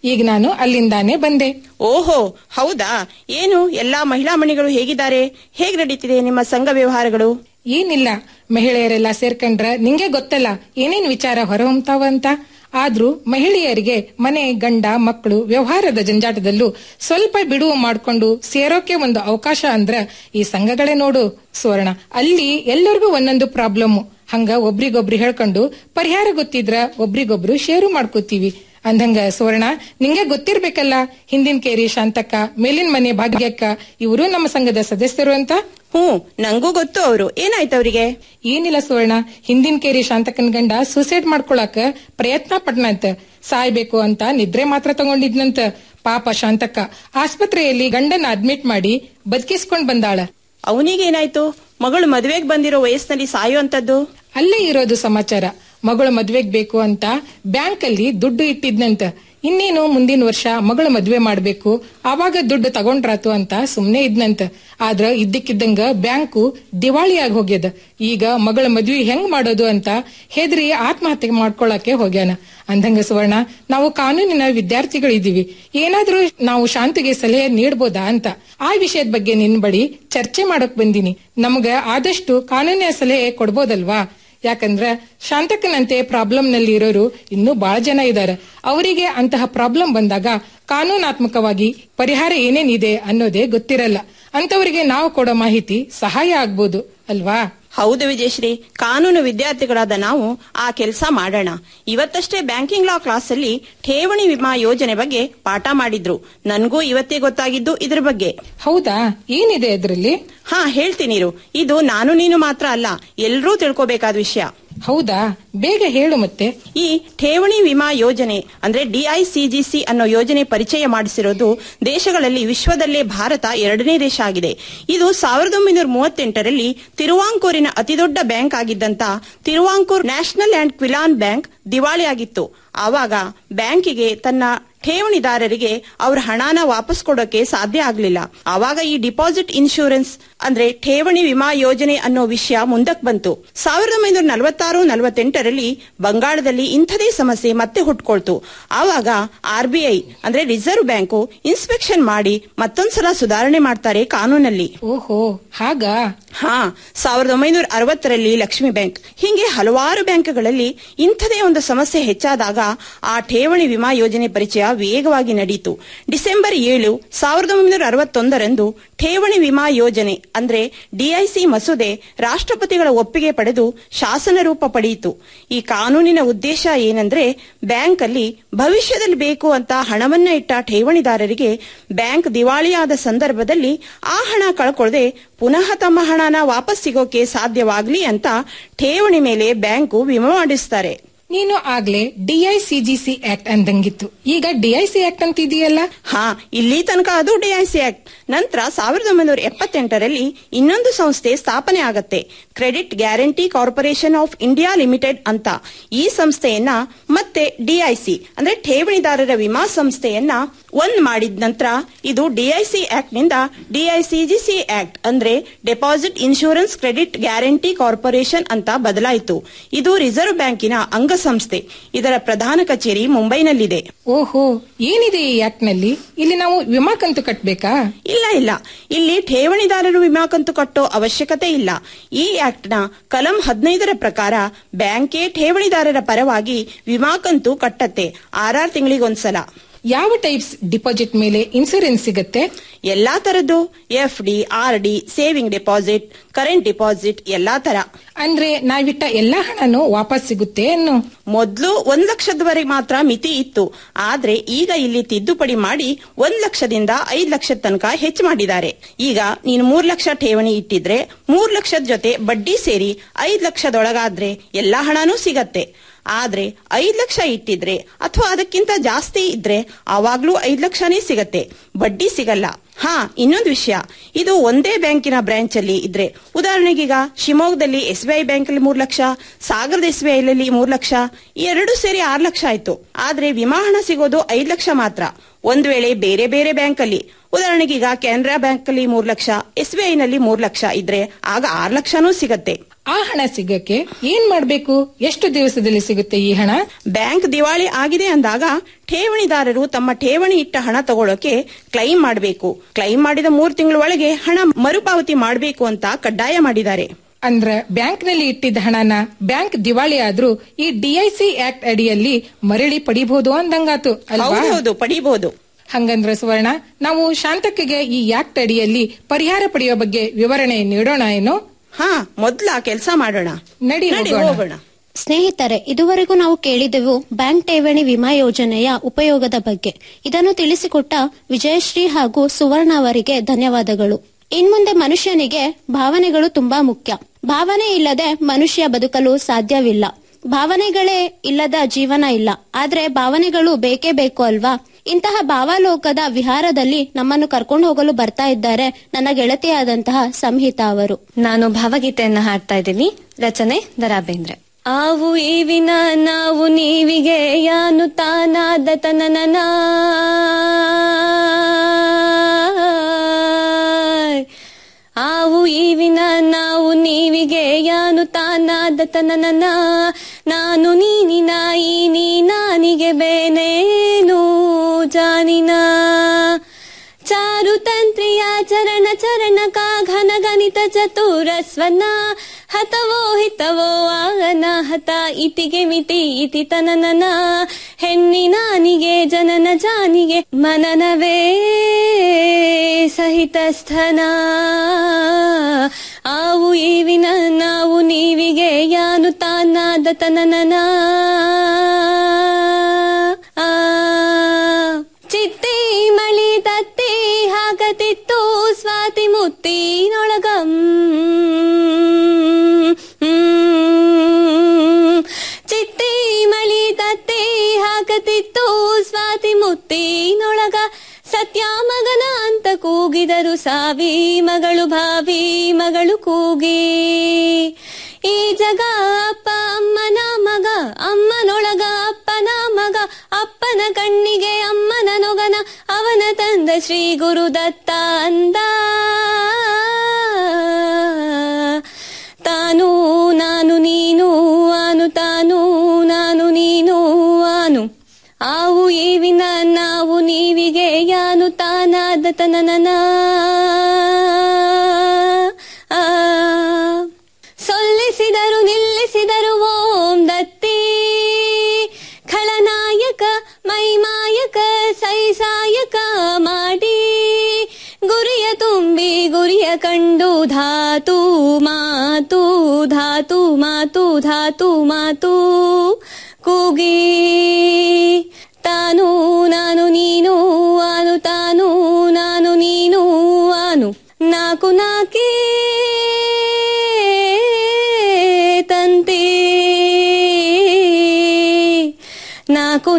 ಈಗ ನಾನು ಅಲ್ಲಿಂದಾನೇ ಬಂದೆ ಓಹೋ ಹೌದಾ ಏನು ಎಲ್ಲಾ ಮಹಿಳಾ ಮಣಿಗಳು ಹೇಗಿದ್ದಾರೆ ಹೇಗ್ ನಡೀತಿದೆ ನಿಮ್ಮ ಸಂಘ ವ್ಯವಹಾರಗಳು ಏನಿಲ್ಲ ಮಹಿಳೆಯರೆಲ್ಲ ಸೇರ್ಕೊಂಡ್ರ ನಿಂಗೆ ಗೊತ್ತಲ್ಲ ಏನೇನ್ ವಿಚಾರ ಹೊರಹೊಮ್ತಾವ ಅಂತ ಆದ್ರೂ ಮಹಿಳೆಯರಿಗೆ ಮನೆ ಗಂಡ ಮಕ್ಕಳು ವ್ಯವಹಾರದ ಜಂಜಾಟದಲ್ಲೂ ಸ್ವಲ್ಪ ಬಿಡುವು ಮಾಡ್ಕೊಂಡು ಸೇರೋಕೆ ಒಂದು ಅವಕಾಶ ಅಂದ್ರ ಈ ಸಂಘಗಳೇ ನೋಡು ಸುವರ್ಣ ಅಲ್ಲಿ ಎಲ್ಲರಿಗೂ ಒಂದೊಂದು ಪ್ರಾಬ್ಲಮ್ ಹಂಗ ಒಬ್ರಿಗೊಬ್ರು ಹೇಳ್ಕೊಂಡು ಪರಿಹಾರ ಗೊತ್ತಿದ್ರ ಒಬ್ರಿಗೊಬ್ರು ಶೇರು ಮಾಡ್ಕೋತೀವಿ ಅಂದಂಗ ಸುವರ್ಣ ನಿಂಗೆ ಗೊತ್ತಿರ್ಬೇಕಲ್ಲ ಹಿಂದಿನ ಕೇರಿ ಶಾಂತಕ್ಕ ಮೇಲಿನ ಮನೆ ಭಾಗ್ಯಕ್ಕ ಇವರು ನಮ್ಮ ಸಂಘದ ಸದಸ್ಯರು ಅಂತ ಹ್ಮ್ ನಂಗೂ ಗೊತ್ತು ಅವರು ಏನಾಯ್ತು ಅವರಿಗೆ ಏನಿಲ್ಲ ಸುವರ್ಣ ಹಿಂದಿನ ಕೇರಿ ಶಾಂತಕ್ಕನ ಗಂಡ ಸೂಸೈಡ್ ಮಾಡ್ಕೊಳಕ ಪ್ರಯತ್ನ ಪಟ್ನಂತ ಸಾಯ್ಬೇಕು ಅಂತ ನಿದ್ರೆ ಮಾತ್ರ ತಗೊಂಡಿದ್ನಂತ ಪಾಪ ಶಾಂತಕ್ಕ ಆಸ್ಪತ್ರೆಯಲ್ಲಿ ಗಂಡನ ಅಡ್ಮಿಟ್ ಮಾಡಿ ಬದುಕಿಸ್ಕೊಂಡ್ ಬಂದಾಳ ಅವನಿಗೇನಾಯ್ತು ಮಗಳು ಮದುವೆಗೆ ಬಂದಿರೋ ವಯಸ್ಸಿನಲ್ಲಿ ಸಾಯುವಂತದ್ದು ಅಲ್ಲೇ ಇರೋದು ಸಮಾಚಾರ ಮಗಳು ಮದ್ವೆಗ್ ಬೇಕು ಅಂತ ಬ್ಯಾಂಕ್ ಅಲ್ಲಿ ದುಡ್ಡು ಇಟ್ಟಿದ್ನಂತ ಇನ್ನೇನು ಮುಂದಿನ ವರ್ಷ ಮಗಳ ಮದ್ವೆ ಮಾಡ್ಬೇಕು ಆವಾಗ ದುಡ್ಡು ತಗೊಂಡ್ರಾತು ಅಂತ ಸುಮ್ನೆ ಇದ್ನಂತ ಆದ್ರ ಇದ್ದಕ್ಕಿದ್ದಂಗ ಬ್ಯಾಂಕು ದಿವಾಳಿ ಆಗಿ ಹೋಗ್ಯದ ಈಗ ಮಗಳ ಮದ್ವೆ ಹೆಂಗ್ ಮಾಡೋದು ಅಂತ ಹೆದ್ರಿ ಆತ್ಮಹತ್ಯೆ ಮಾಡ್ಕೊಳಕ್ಕೆ ಹೋಗ್ಯಾನ ಅಂದಂಗ ಸುವರ್ಣ ನಾವು ಕಾನೂನಿನ ವಿದ್ಯಾರ್ಥಿಗಳಿದೀವಿ ಏನಾದ್ರೂ ನಾವು ಶಾಂತಿಗೆ ಸಲಹೆ ನೀಡ್ಬೋದಾ ಅಂತ ಆ ವಿಷಯದ ಬಗ್ಗೆ ನಿನ್ ಬಳಿ ಚರ್ಚೆ ಮಾಡಕ್ ಬಂದಿನಿ ನಮ್ಗ ಆದಷ್ಟು ಕಾನೂನಿನ ಸಲಹೆ ಕೊಡ್ಬೋದಲ್ವಾ ಯಾಕಂದ್ರ ಶಾಂತಕನಂತೆ ಪ್ರಾಬ್ಲಮ್ ನಲ್ಲಿ ಇರೋರು ಇನ್ನೂ ಬಹಳ ಜನ ಇದ್ದಾರೆ ಅವರಿಗೆ ಅಂತಹ ಪ್ರಾಬ್ಲಮ್ ಬಂದಾಗ ಕಾನೂನಾತ್ಮಕವಾಗಿ ಪರಿಹಾರ ಏನೇನಿದೆ ಅನ್ನೋದೇ ಗೊತ್ತಿರಲ್ಲ ಅಂತವರಿಗೆ ನಾವು ಕೊಡೋ ಮಾಹಿತಿ ಸಹಾಯ ಆಗ್ಬೋದು ಅಲ್ವಾ ಹೌದು ವಿಜಯಶ್ರೀ ಕಾನೂನು ವಿದ್ಯಾರ್ಥಿಗಳಾದ ನಾವು ಆ ಕೆಲಸ ಮಾಡೋಣ ಇವತ್ತಷ್ಟೇ ಬ್ಯಾಂಕಿಂಗ್ ಲಾ ಕ್ಲಾಸ್ ಅಲ್ಲಿ ಠೇವಣಿ ವಿಮಾ ಯೋಜನೆ ಬಗ್ಗೆ ಪಾಠ ಮಾಡಿದ್ರು ನನ್ಗೂ ಇವತ್ತೇ ಗೊತ್ತಾಗಿದ್ದು ಇದ್ರ ಬಗ್ಗೆ ಹೌದಾ ಏನಿದೆ ಅದರಲ್ಲಿ ಹಾ ಹೇಳ್ತೀನಿ ಇರು. ಇದು ನಾನು ನೀನು ಮಾತ್ರ ಅಲ್ಲ ಎಲ್ರೂ ತಿಳ್ಕೋಬೇಕಾದ ವಿಷಯ ಹೌದಾ ಬೇಗ ಹೇಳು ಮತ್ತೆ ಈ ಠೇವಣಿ ವಿಮಾ ಯೋಜನೆ ಅಂದ್ರೆ ಡಿಐಸಿಜಿಸಿ ಅನ್ನೋ ಯೋಜನೆ ಪರಿಚಯ ಮಾಡಿಸಿರೋದು ದೇಶಗಳಲ್ಲಿ ವಿಶ್ವದಲ್ಲೇ ಭಾರತ ಎರಡನೇ ದೇಶ ಆಗಿದೆ ಇದು ಸಾವಿರದ ಒಂಬೈನೂರ ಮೂವತ್ತೆಂಟರಲ್ಲಿ ತಿರುವಾಂಕೂರಿನ ಅತಿದೊಡ್ಡ ಬ್ಯಾಂಕ್ ಆಗಿದ್ದಂತ Travancore national and Quilon bank ದಿವಾಳಿಯಾಗಿತ್ತು ಆವಾಗ ಬ್ಯಾಂಕಿಗೆ ತನ್ನ ಠೇವಣಿದಾರರಿಗೆ ಅವ್ರ ಹಣನ ವಾಪಸ್ ಕೊಡೋಕೆ ಸಾಧ್ಯ ಆಗ್ಲಿಲ್ಲ ಆವಾಗ ಈ ಡಿಪಾಸಿಟ್ ಇನ್ಶೂರೆನ್ಸ್ ಅಂದ್ರೆ ಠೇವಣಿ ವಿಮಾ ಯೋಜನೆ ಅನ್ನೋ ವಿಷಯ ಮುಂದಕ್ ಬಂತು ಸಾವಿರದ ಒಂಬೈನೂರ ನಲವತ್ತಾರು ನಲವತ್ತೆಂಟರಲ್ಲಿ ಬಂಗಾಳದಲ್ಲಿ ಇಂಥದೇ ಸಮಸ್ಯೆ ಮತ್ತೆ ಹುಟ್ಕೊಳ್ತು ಆವಾಗ ಆರ್ ಬಿ ಐ ಅಂದ್ರೆ ರಿಸರ್ವ್ ಬ್ಯಾಂಕು ಇನ್ಸ್ಪೆಕ್ಷನ್ ಮಾಡಿ ಮತ್ತೊಂದ್ಸಲ ಸುಧಾರಣೆ ಮಾಡ್ತಾರೆ ಕಾನೂನಲ್ಲಿ ಓಹೋ ಹಾಗಾ ಹಾ ಸಾವಿರದ ಒಂಬೈನೂರ ಅರವತ್ತರಲ್ಲಿ ಲಕ್ಷ್ಮಿ ಬ್ಯಾಂಕ್ ಹೀಗೆ ಹಲವಾರು ಬ್ಯಾಂಕ್ಗಳಲ್ಲಿ ಇಂಥದೇ ಒಂದು ಸಮಸ್ಯೆ ಹೆಚ್ಚಾದಾಗ ಆ ಠೇವಣಿ ವಿಮಾ ಯೋಜನೆ ಪರಿಚಯ ವೇಗವಾಗಿ ನಡೆಯಿತು ಡಿಸೆಂಬರ್ ಏಳು ಸಾವಿರದ ಒಂಬೈನೂರ ಅರವತ್ತೊಂದರಂದು ಠೇವಣಿ ವಿಮಾ ಯೋಜನೆ ಅಂದ್ರೆ ಡಿಐಸಿ ಮಸೂದೆ ರಾಷ್ಟ್ರಪತಿಗಳ ಒಪ್ಪಿಗೆ ಪಡೆದು ಶಾಸನ ರೂಪ ಪಡೆಯಿತು ಈ ಕಾನೂನಿನ ಉದ್ದೇಶ ಏನಂದ್ರೆ ಬ್ಯಾಂಕ್ ಅಲ್ಲಿ ಭವಿಷ್ಯದಲ್ಲಿ ಬೇಕು ಅಂತ ಹಣವನ್ನ ಇಟ್ಟ ಠೇವಣಿದಾರರಿಗೆ ಬ್ಯಾಂಕ್ ದಿವಾಳಿಯಾದ ಸಂದರ್ಭದಲ್ಲಿ ಆ ಹಣ ಕಳ್ಕೊಳ್ಳದೆ ಪುನಃ ತಮ್ಮ ಹಣನ ವಾಪಸ್ ಸಿಗೋಕೆ ಸಾಧ್ಯವಾಗ್ಲಿ ಅಂತ ಠೇವಣಿ ಮೇಲೆ ಬ್ಯಾಂಕು ವಿಮೆ ಮಾಡಿಸ್ತಾರೆ ನೀನು ಆಗ್ಲೇ ಡಿಐಸಿಜಿಸಿ ಆಕ್ಟ್ ಅಂದಂಗಿತ್ತು ಈಗ ಡಿಐಸಿ ಆಕ್ಟ್ ಅಂತ ಇದೆಯಲ್ಲ ಹಾ ಇಲ್ಲಿ ತನಕ ಅದು ಡಿಐಸಿ ಆಕ್ಟ್ ನಂತರ ಸಾವಿರದ ಒಂಬೈನೂರ ಎಪ್ಪತ್ತೆಂಟರಲ್ಲಿ ಇನ್ನೊಂದು ಸಂಸ್ಥೆ ಸ್ಥಾಪನೆ ಆಗತ್ತೆ credit guarantee corporation of India limited ಅಂತ ಈ ಸಂಸ್ಥೆಯನ್ನ ಮತ್ತೆ ಡಿಐಸಿ ಅಂದ್ರೆ ಠೇವಣಿದಾರರ ವಿಮಾ ಸಂಸ್ಥೆಯನ್ನ ಒಂದ್ ಮಾಡಿದ ನಂತರ ಇದು ಡಿಐಸಿ ಆಕ್ಟ್ ನಿಂದ ಡಿಐಸಿಜಿಸಿ ಆಕ್ಟ್ ಅಂದ್ರೆ deposit insurance credit guarantee corporation ಅಂತ ಬದಲಾಯಿತು ಇದು ರಿಸರ್ವ್ ಬ್ಯಾಂಕಿನ ಅಂಗಸಂಸ್ಥೆ ಇದರ ಪ್ರಧಾನ ಕಚೇರಿ ಮುಂಬೈನಲ್ಲಿದೆ ಓಹೋ ಏನಿದೆ ಈ ಆಕ್ಟ್ ನಲ್ಲಿ ಇಲ್ಲಿ ನಾವು ವಿಮಾ ಕಂತು ಕಟ್ಬೇಕಾ ಇಲ್ಲ ಇಲ್ಲ ಇಲ್ಲಿ ಠೇವಣಿದಾರರು ವಿಮಾ ಕಂತು ಕಟ್ಟೋ ಅವಶ್ಯಕತೆ ಇಲ್ಲ ಈ ಆಕ್ಟ್ ನ ಕಲಂ ಹದಿನೈದರ ಪ್ರಕಾರ ಬ್ಯಾಂಕೇ ಠೇವಣಿದಾರರ ಪರವಾಗಿ ವಿಮಾ ಕಂತು ಕಟ್ಟತ್ತೆ ಆರಾರು ತಿಂಗಳಿಗೊಂದ್ಸಲ ಯಾವ ಟೈಪ್ಸ್ ಡಿಪಾಸಿಟ್ ಮೇಲೆ ಇನ್ಸೂರೆನ್ಸ್ ಸಿಗತ್ತೆ ಎಲ್ಲಾ ತರದ್ದು F D R D saving deposit current deposit ಎಲ್ಲಾ ತರ ಅಂದ್ರೆ ನಾವಿಟ್ಟ ಎಲ್ಲಾ ಹಣನು ವಾಪಸ್ ಸಿಗುತ್ತೆ ಅನ್ನು ಮೊದ್ಲು ಒಂದ್ ಲಕ್ಷದವರೆಗೆ ಮಾತ್ರ ಮಿತಿ ಇತ್ತು ಆದ್ರೆ ಈಗ ಇಲ್ಲಿ ತಿದ್ದುಪಡಿ ಮಾಡಿ ಒಂದ್ ಲಕ್ಷದಿಂದ ಐದ್ ಲಕ್ಷದ ತನಕ ಹೆಚ್ಚು ಮಾಡಿದ್ದಾರೆ ಈಗ ನೀನು ಮೂರ್ ಲಕ್ಷ ಠೇವಣಿ ಇಟ್ಟಿದ್ರೆ ಮೂರ್ ಲಕ್ಷದ ಜೊತೆ ಬಡ್ಡಿ ಸೇರಿ ಐದ್ ಲಕ್ಷದೊಳಗಾದ್ರೆ ಎಲ್ಲಾ ಹಣನೂ ಸಿಗತ್ತೆ ಆದ್ರೆ ಐದ್ ಲಕ್ಷ ಇಟ್ಟಿದ್ರೆ ಅಥವಾ ಅದಕ್ಕಿಂತ ಜಾಸ್ತಿ ಇದ್ರೆ ಆವಾಗ್ಲೂ ಐದ್ ಲಕ್ಷನೇ ಸಿಗತ್ತೆ ಬಡ್ಡಿ ಸಿಗಲ್ಲ ಹಾ ಇನ್ನೊಂದು ವಿಷಯ ಇದು ಒಂದೇ ಬ್ಯಾಂಕಿನ ಬ್ರಾಂಚ್ ಅಲ್ಲಿ ಇದ್ರೆ ಉದಾಹರಣೆಗೀಗ ಶಿವಮೊಗ್ಗದಲ್ಲಿ ಎಸ್ ಬಿ ಐ ಬ್ಯಾಂಕ್ ಅಲ್ಲಿ ಮೂರ್ ಲಕ್ಷ ಸಾಗರದ ಎಸ್ ಬಿ ಐ ಅಲ್ಲಿ ಮೂರ್ ಲಕ್ಷ ಈ ಎರಡು ಸೇರಿ ಆರ್ ಲಕ್ಷ ಆಯ್ತು ಆದ್ರೆ ವಿಮಾ ಹಣ ಸಿಗೋದು ಐದ್ ಲಕ್ಷ ಮಾತ್ರ ಒಂದ್ ವೇಳೆ ಬೇರೆ ಬೇರೆ ಬ್ಯಾಂಕ್ ಅಲ್ಲಿ ಉದಾಹರಣೆಗೀಗ ಕೆನರಾ ಬ್ಯಾಂಕ್ ಅಲ್ಲಿ ಮೂರ್ ಲಕ್ಷ ಎಸ್ ಬಿ ಐ ನಲ್ಲಿ ಮೂರ್ ಲಕ್ಷ ಇದ್ರೆ ಆಗ ಆರ್ ಲಕ್ಷನೂ ಸಿಗತ್ತೆ ಆ ಹಣ ಸಿಗಕ್ಕೆ ಏನ್ ಮಾಡ್ಬೇಕು ಎಷ್ಟು ದಿವಸದಲ್ಲಿ ಸಿಗುತ್ತೆ ಈ ಹಣ ಬ್ಯಾಂಕ್ ದಿವಾಳಿ ಆಗಿದೆ ಅಂದಾಗ ಠೇವಣಿದಾರರು ತಮ್ಮ ಠೇವಣಿ ಇಟ್ಟ ಹಣ ತಗೊಳ್ಳೋಕೆ ಕ್ಲೈಮ್ ಮಾಡಬೇಕು ಕ್ಲೈಮ್ ಮಾಡಿದ ಮೂರು ತಿಂಗಳ ಒಳಗೆ ಹಣ ಮರುಪಾವತಿ ಮಾಡಬೇಕು ಅಂತ ಕಡ್ಡಾಯ ಮಾಡಿದ್ದಾರೆ ಅಂದ್ರ ಬ್ಯಾಂಕ್ ನಲ್ಲಿ ಇಟ್ಟಿದ್ದ ಹಣನ ಬ್ಯಾಂಕ್ ದಿವಾಳಿ ಆದ್ರೂ ಈ ಡಿಐಸಿ ಆಕ್ಟ್ ಅಡಿಯಲ್ಲಿ ಮರಳಿ ಪಡಿಬಹುದು ಅಂದಂಗಾತು ಅಲ್ವಾ ಹೌದು ಪಡಿಬಹುದು ಹಂಗಂದ್ರ ಸುವರ್ಣ ನಾವು ಶಾಂತಕ್ಕಿಗೆ ಈ ಆಕ್ಟ್ ಅಡಿಯಲ್ಲಿ ಪರಿಹಾರ ಪಡೆಯೋ ಬಗ್ಗೆ ವಿವರಣೆ ನೀಡೋಣ ಏನೋ ಹಾ ಮೊದ್ಲ ಕೆಲಸ ಮಾಡೋಣ ನಡಿ ನಡಿ, ಹೋಗೋಣ. ಹೋಗೋಣ ಸ್ನೇಹಿತರೆ ಇದುವರೆಗೂ ನಾವು ಕೇಳಿದೆವು ಬ್ಯಾಂಕ್ ಠೇವಣಿ ವಿಮಾ ಯೋಜನೆಯ ಉಪಯೋಗದ ಬಗ್ಗೆ ಇದನ್ನು ತಿಳಿಸಿಕೊಟ್ಟ ವಿಜಯಶ್ರೀ ಹಾಗೂ ಸುವರ್ಣ ಅವರಿಗೆ ಧನ್ಯವಾದಗಳು ಇನ್ಮುಂದೆ ಮನುಷ್ಯನಿಗೆ ಭಾವನೆಗಳು ತುಂಬಾ ಮುಖ್ಯ ಭಾವನೆ ಇಲ್ಲದೆ ಮನುಷ್ಯ ಬದುಕಲು ಸಾಧ್ಯವಿಲ್ಲ ಭಾವನೆಗಳೇ ಇಲ್ಲದ ಜೀವನ ಇಲ್ಲ ಆದ್ರೆ ಭಾವನೆಗಳು ಬೇಕೇ ಬೇಕು ಅಲ್ವಾ ಇಂತಹ ಭಾವಲೋಕದ ವಿಹಾರದಲ್ಲಿ ನಮ್ಮನ್ನು ಕರ್ಕೊಂಡು ಹೋಗಲು ಬರ್ತಾ ಇದ್ದಾರೆ ನನ್ನ ಗೆಳತಿಯಾದಂತಹ ಸಂಹಿತಾ ಅವರು ನಾನು ಭಾವಗೀತೆಯನ್ನ ಹಾಡ್ತಾ ಇದ್ದೀನಿ ರಚನೆ ದರಾ ಬೇಂದ್ರೆ ಆವು ಈವಿನ ನಾವು ನೀವಿಗೆ ಯಾನು ತಾನಾದ ತನನನ ಆವು ಈವಿನ ನಾವು ನೀವಿಗೆ ಯಾನು ತಾನಾದ ತನನನ ನಾನು ನೀನಿನ ಈ ನೀ ನಾನಿಗೆ ಬೇನೇನು ಜಾನಿನ ಚಾರು ತಂತ್ರಿಯ ಚರಣ ಚರಣ ಕಾ ಘನ ಗಣಿತ ಚತುರ ಸ್ವನ ಹತವೋ ಹಿತವೋ ಆಗನ ಹತ ಇತಿಗೆ ಮಿತಿ ಇತಿ ತನನನ ಹೆಣ್ಣಿನಾನಿಗೆ ಜನನ ಜಾನಿಗೆ ಮನನವೇ ಸಹಿತ ಸ್ಥನ ಆವು ಈವಿನ ನಾವು ನೀವಿಗೆ ಯಾನು ತಾನಾದ ತನನನ ಆ ಚಿತ್ತಿ ಮಳಿ ತತ್ತಿ ಹಾಕತಿತ್ತು ಸ್ವಾತಿ ಮುತ್ತಿನೊಳಗಂ ಚಿತ್ತಿ ಮಳಿ ತತ್ತಿ ಹಾಕತಿತ್ತು ಸ್ವಾತಿ ಮುತ್ತಿನೊಳಗ ಸತ್ಯ ಮಗನ ಅಂತ ಕೂಗಿದರು ಸಾವಿ ಮಗಳು ಭಾವಿ ಮಗಳು ಕೂಗಿ ಈ ಜಗ ಅಪ್ಪ ಅಮ್ಮನ ಮಗ ಅಮ್ಮನೊಳಗ ಅಪ್ಪನ ಮಗ ಅಪ್ಪನ ಕಣ್ಣಿಗೆ ಅಮ್ಮನ ನೊಗನ ಅವನ ತಂದ ಶ್ರೀ ಗುರುದತ್ತ ಅಂದ ತಾನು ನಾನು ನೀನು ಆನು ತಾನು ನಾನು ನೀನು ಆನು ಆವು ಈವಿನ ನಾವು ನೀವಿಗೆ ಯಾನು ತಾನಾದ ತನನನ ಆ ಸೊಲ್ಲಿಸಿದರು ನಿಲ್ಲಿಸಿದರು ಓಂ ದತ್ತಿ ಖಳನಾಯಕ ಮೈಮಾಯಕ ಸೈಸಾಯಕ ಮಾಡಿ ಗುರಿಯ ತುಂಬಿ ಗುರಿಯ ಕಂಡು ಧಾತು ಮಾತು ಧಾತು ಮಾತು ಧಾತು ಮಾತು ಕೂಗಿ ತಾನು ನಾನು ನೀನು ಆನು ತಾನು ನಾನು ನೀನು ಆನು ನಾಕು ನಾಕೇ ತಂತಿ ನಾಕು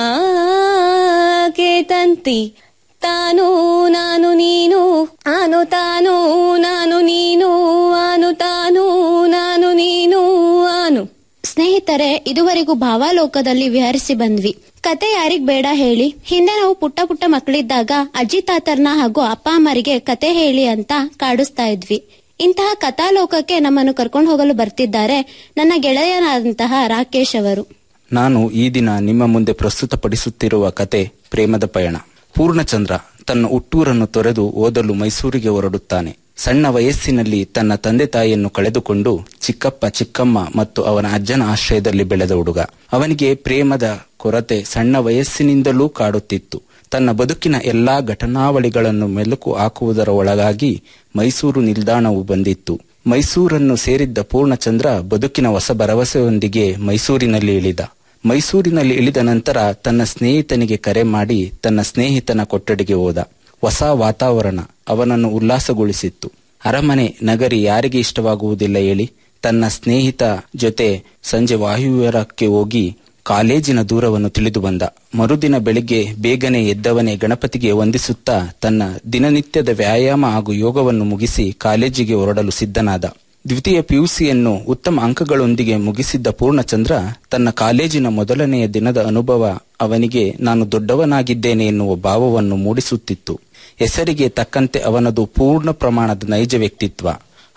ನಾಕೆ ತಂತಿ ತಾನು ನಾನು ನೀನು ಆನು ತಾನು ನಾನು ನೀನು ಆನು ತಾನು ನಾನು ನೀನು ಆನು ಸ್ನೇಹಿತರೆ ಇದುವರೆಗೂ ಭಾವಾಲೋಕದಲ್ಲಿ ವಿಹರಿಸಿ ಬಂದ್ವಿ ಕತೆ ಯಾರಿಗ್ ಬೇಡ ಹೇಳಿ ಹಿಂದೆ ನಾವು ಪುಟ್ಟ ಪುಟ್ಟ ಮಕ್ಕಳಿದ್ದಾಗ ಅಜ್ಜಿ ತಾತರ್ನ ಹಾಗೂ ಅಪ್ಪ ಅಮ್ಮರಿಗೆ ಕತೆ ಹೇಳಿ ಅಂತ ಕಾಡಿಸ್ತಾ ಇದ್ವಿ ಇಂತಹ ಕಥಾಲೋಕಕ್ಕೆ ನಮ್ಮನ್ನು ಕರ್ಕೊಂಡು ಹೋಗಲು ಬರ್ತಿದ್ದಾರೆ ನನ್ನ ಗೆಳೆಯನಾದಂತಹ ರಾಕೇಶ್ ಅವರು ನಾನು ಈ ದಿನ ನಿಮ್ಮ ಮುಂದೆ ಪ್ರಸ್ತುತಪಡಿಸುತ್ತಿರುವ ಕತೆ ಪ್ರೇಮದ ಪಯಣ ಪೂರ್ಣಚಂದ್ರ ತನ್ನ ಹುಟ್ಟೂರನ್ನು ತೊರೆದು ಓದಲು ಮೈಸೂರಿಗೆ ಹೊರಡುತ್ತಾನೆ ಸಣ್ಣ ವಯಸ್ಸಿನಲ್ಲಿ ತನ್ನ ತಂದೆ ತಾಯಿಯನ್ನು ಕಳೆದುಕೊಂಡು ಚಿಕ್ಕಪ್ಪ ಚಿಕ್ಕಮ್ಮ ಮತ್ತು ಅವನ ಅಜ್ಜನ ಆಶ್ರಯದಲ್ಲಿ ಬೆಳೆದ ಹುಡುಗ ಅವನಿಗೆ ಪ್ರೇಮದ ಕೊರತೆ ಸಣ್ಣ ವಯಸ್ಸಿನಿಂದಲೂ ಕಾಡುತ್ತಿತ್ತು ತನ್ನ ಬದುಕಿನ ಎಲ್ಲಾ ಘಟನಾವಳಿಗಳನ್ನು ಮೆಲುಕು ಹಾಕುವುದರ ಒಳಗಾಗಿ ಮೈಸೂರು ನಿಲ್ದಾಣವು ಬಂದಿತ್ತು ಮೈಸೂರನ್ನು ಸೇರಿದ್ದ ಪೂರ್ಣಚಂದ್ರ ಬದುಕಿನ ಹೊಸ ಭರವಸೆಯೊಂದಿಗೆ ಮೈಸೂರಿನಲ್ಲಿ ಇಳಿದ ಮೈಸೂರಿನಲ್ಲಿ ಇಳಿದ ನಂತರ ತನ್ನ ಸ್ನೇಹಿತನಿಗೆ ಕರೆ ಮಾಡಿ ತನ್ನ ಸ್ನೇಹಿತನ ಕೊಠಡಿಗೆ ಹೋದ ಹೊಸ ವಾತಾವರಣ ಅವನನ್ನು ಉಲ್ಲಾಸಗೊಳಿಸಿತ್ತು ಅರಮನೆ ನಗರಿ ಯಾರಿಗೆ ಇಷ್ಟವಾಗುವುದಿಲ್ಲ ಹೇಳಿ ತನ್ನ ಸ್ನೇಹಿತ ಜೊತೆ ಸಂಜೆ ವಾಯುವಿಹಾರಕ್ಕೆ ಹೋಗಿ ಕಾಲೇಜಿನ ದೂರವನ್ನು ತಿಳಿದು ಬಂದ ಮರುದಿನ ಬೆಳಿಗ್ಗೆ ಬೇಗನೆ ಎದ್ದವನೇ ಗಣಪತಿಗೆ ವಂದಿಸುತ್ತಾ ತನ್ನ ದಿನನಿತ್ಯದ ವ್ಯಾಯಾಮ ಹಾಗೂ ಯೋಗವನ್ನು ಮುಗಿಸಿ ಕಾಲೇಜಿಗೆ ಹೊರಡಲು ಸಿದ್ಧನಾದ ದ್ವಿತೀಯ ಪಿಯುಸಿಯನ್ನು ಉತ್ತಮ ಅಂಕಗಳೊಂದಿಗೆ ಮುಗಿಸಿದ್ದ ಪೂರ್ಣಚಂದ್ರ ತನ್ನ ಕಾಲೇಜಿನ ಮೊದಲನೆಯ ದಿನದ ಅನುಭವ ಅವನಿಗೆ ನಾನು ದೊಡ್ಡವನಾಗಿದ್ದೇನೆ ಎನ್ನುವ ಭಾವವನ್ನು ಮೂಡಿಸುತ್ತಿತ್ತು ಹೆಸರಿಗೆ ತಕ್ಕಂತೆ ಅವನದು ಪೂರ್ಣ ಪ್ರಮಾಣದ ನೈಜ ವ್ಯಕ್ತಿತ್ವ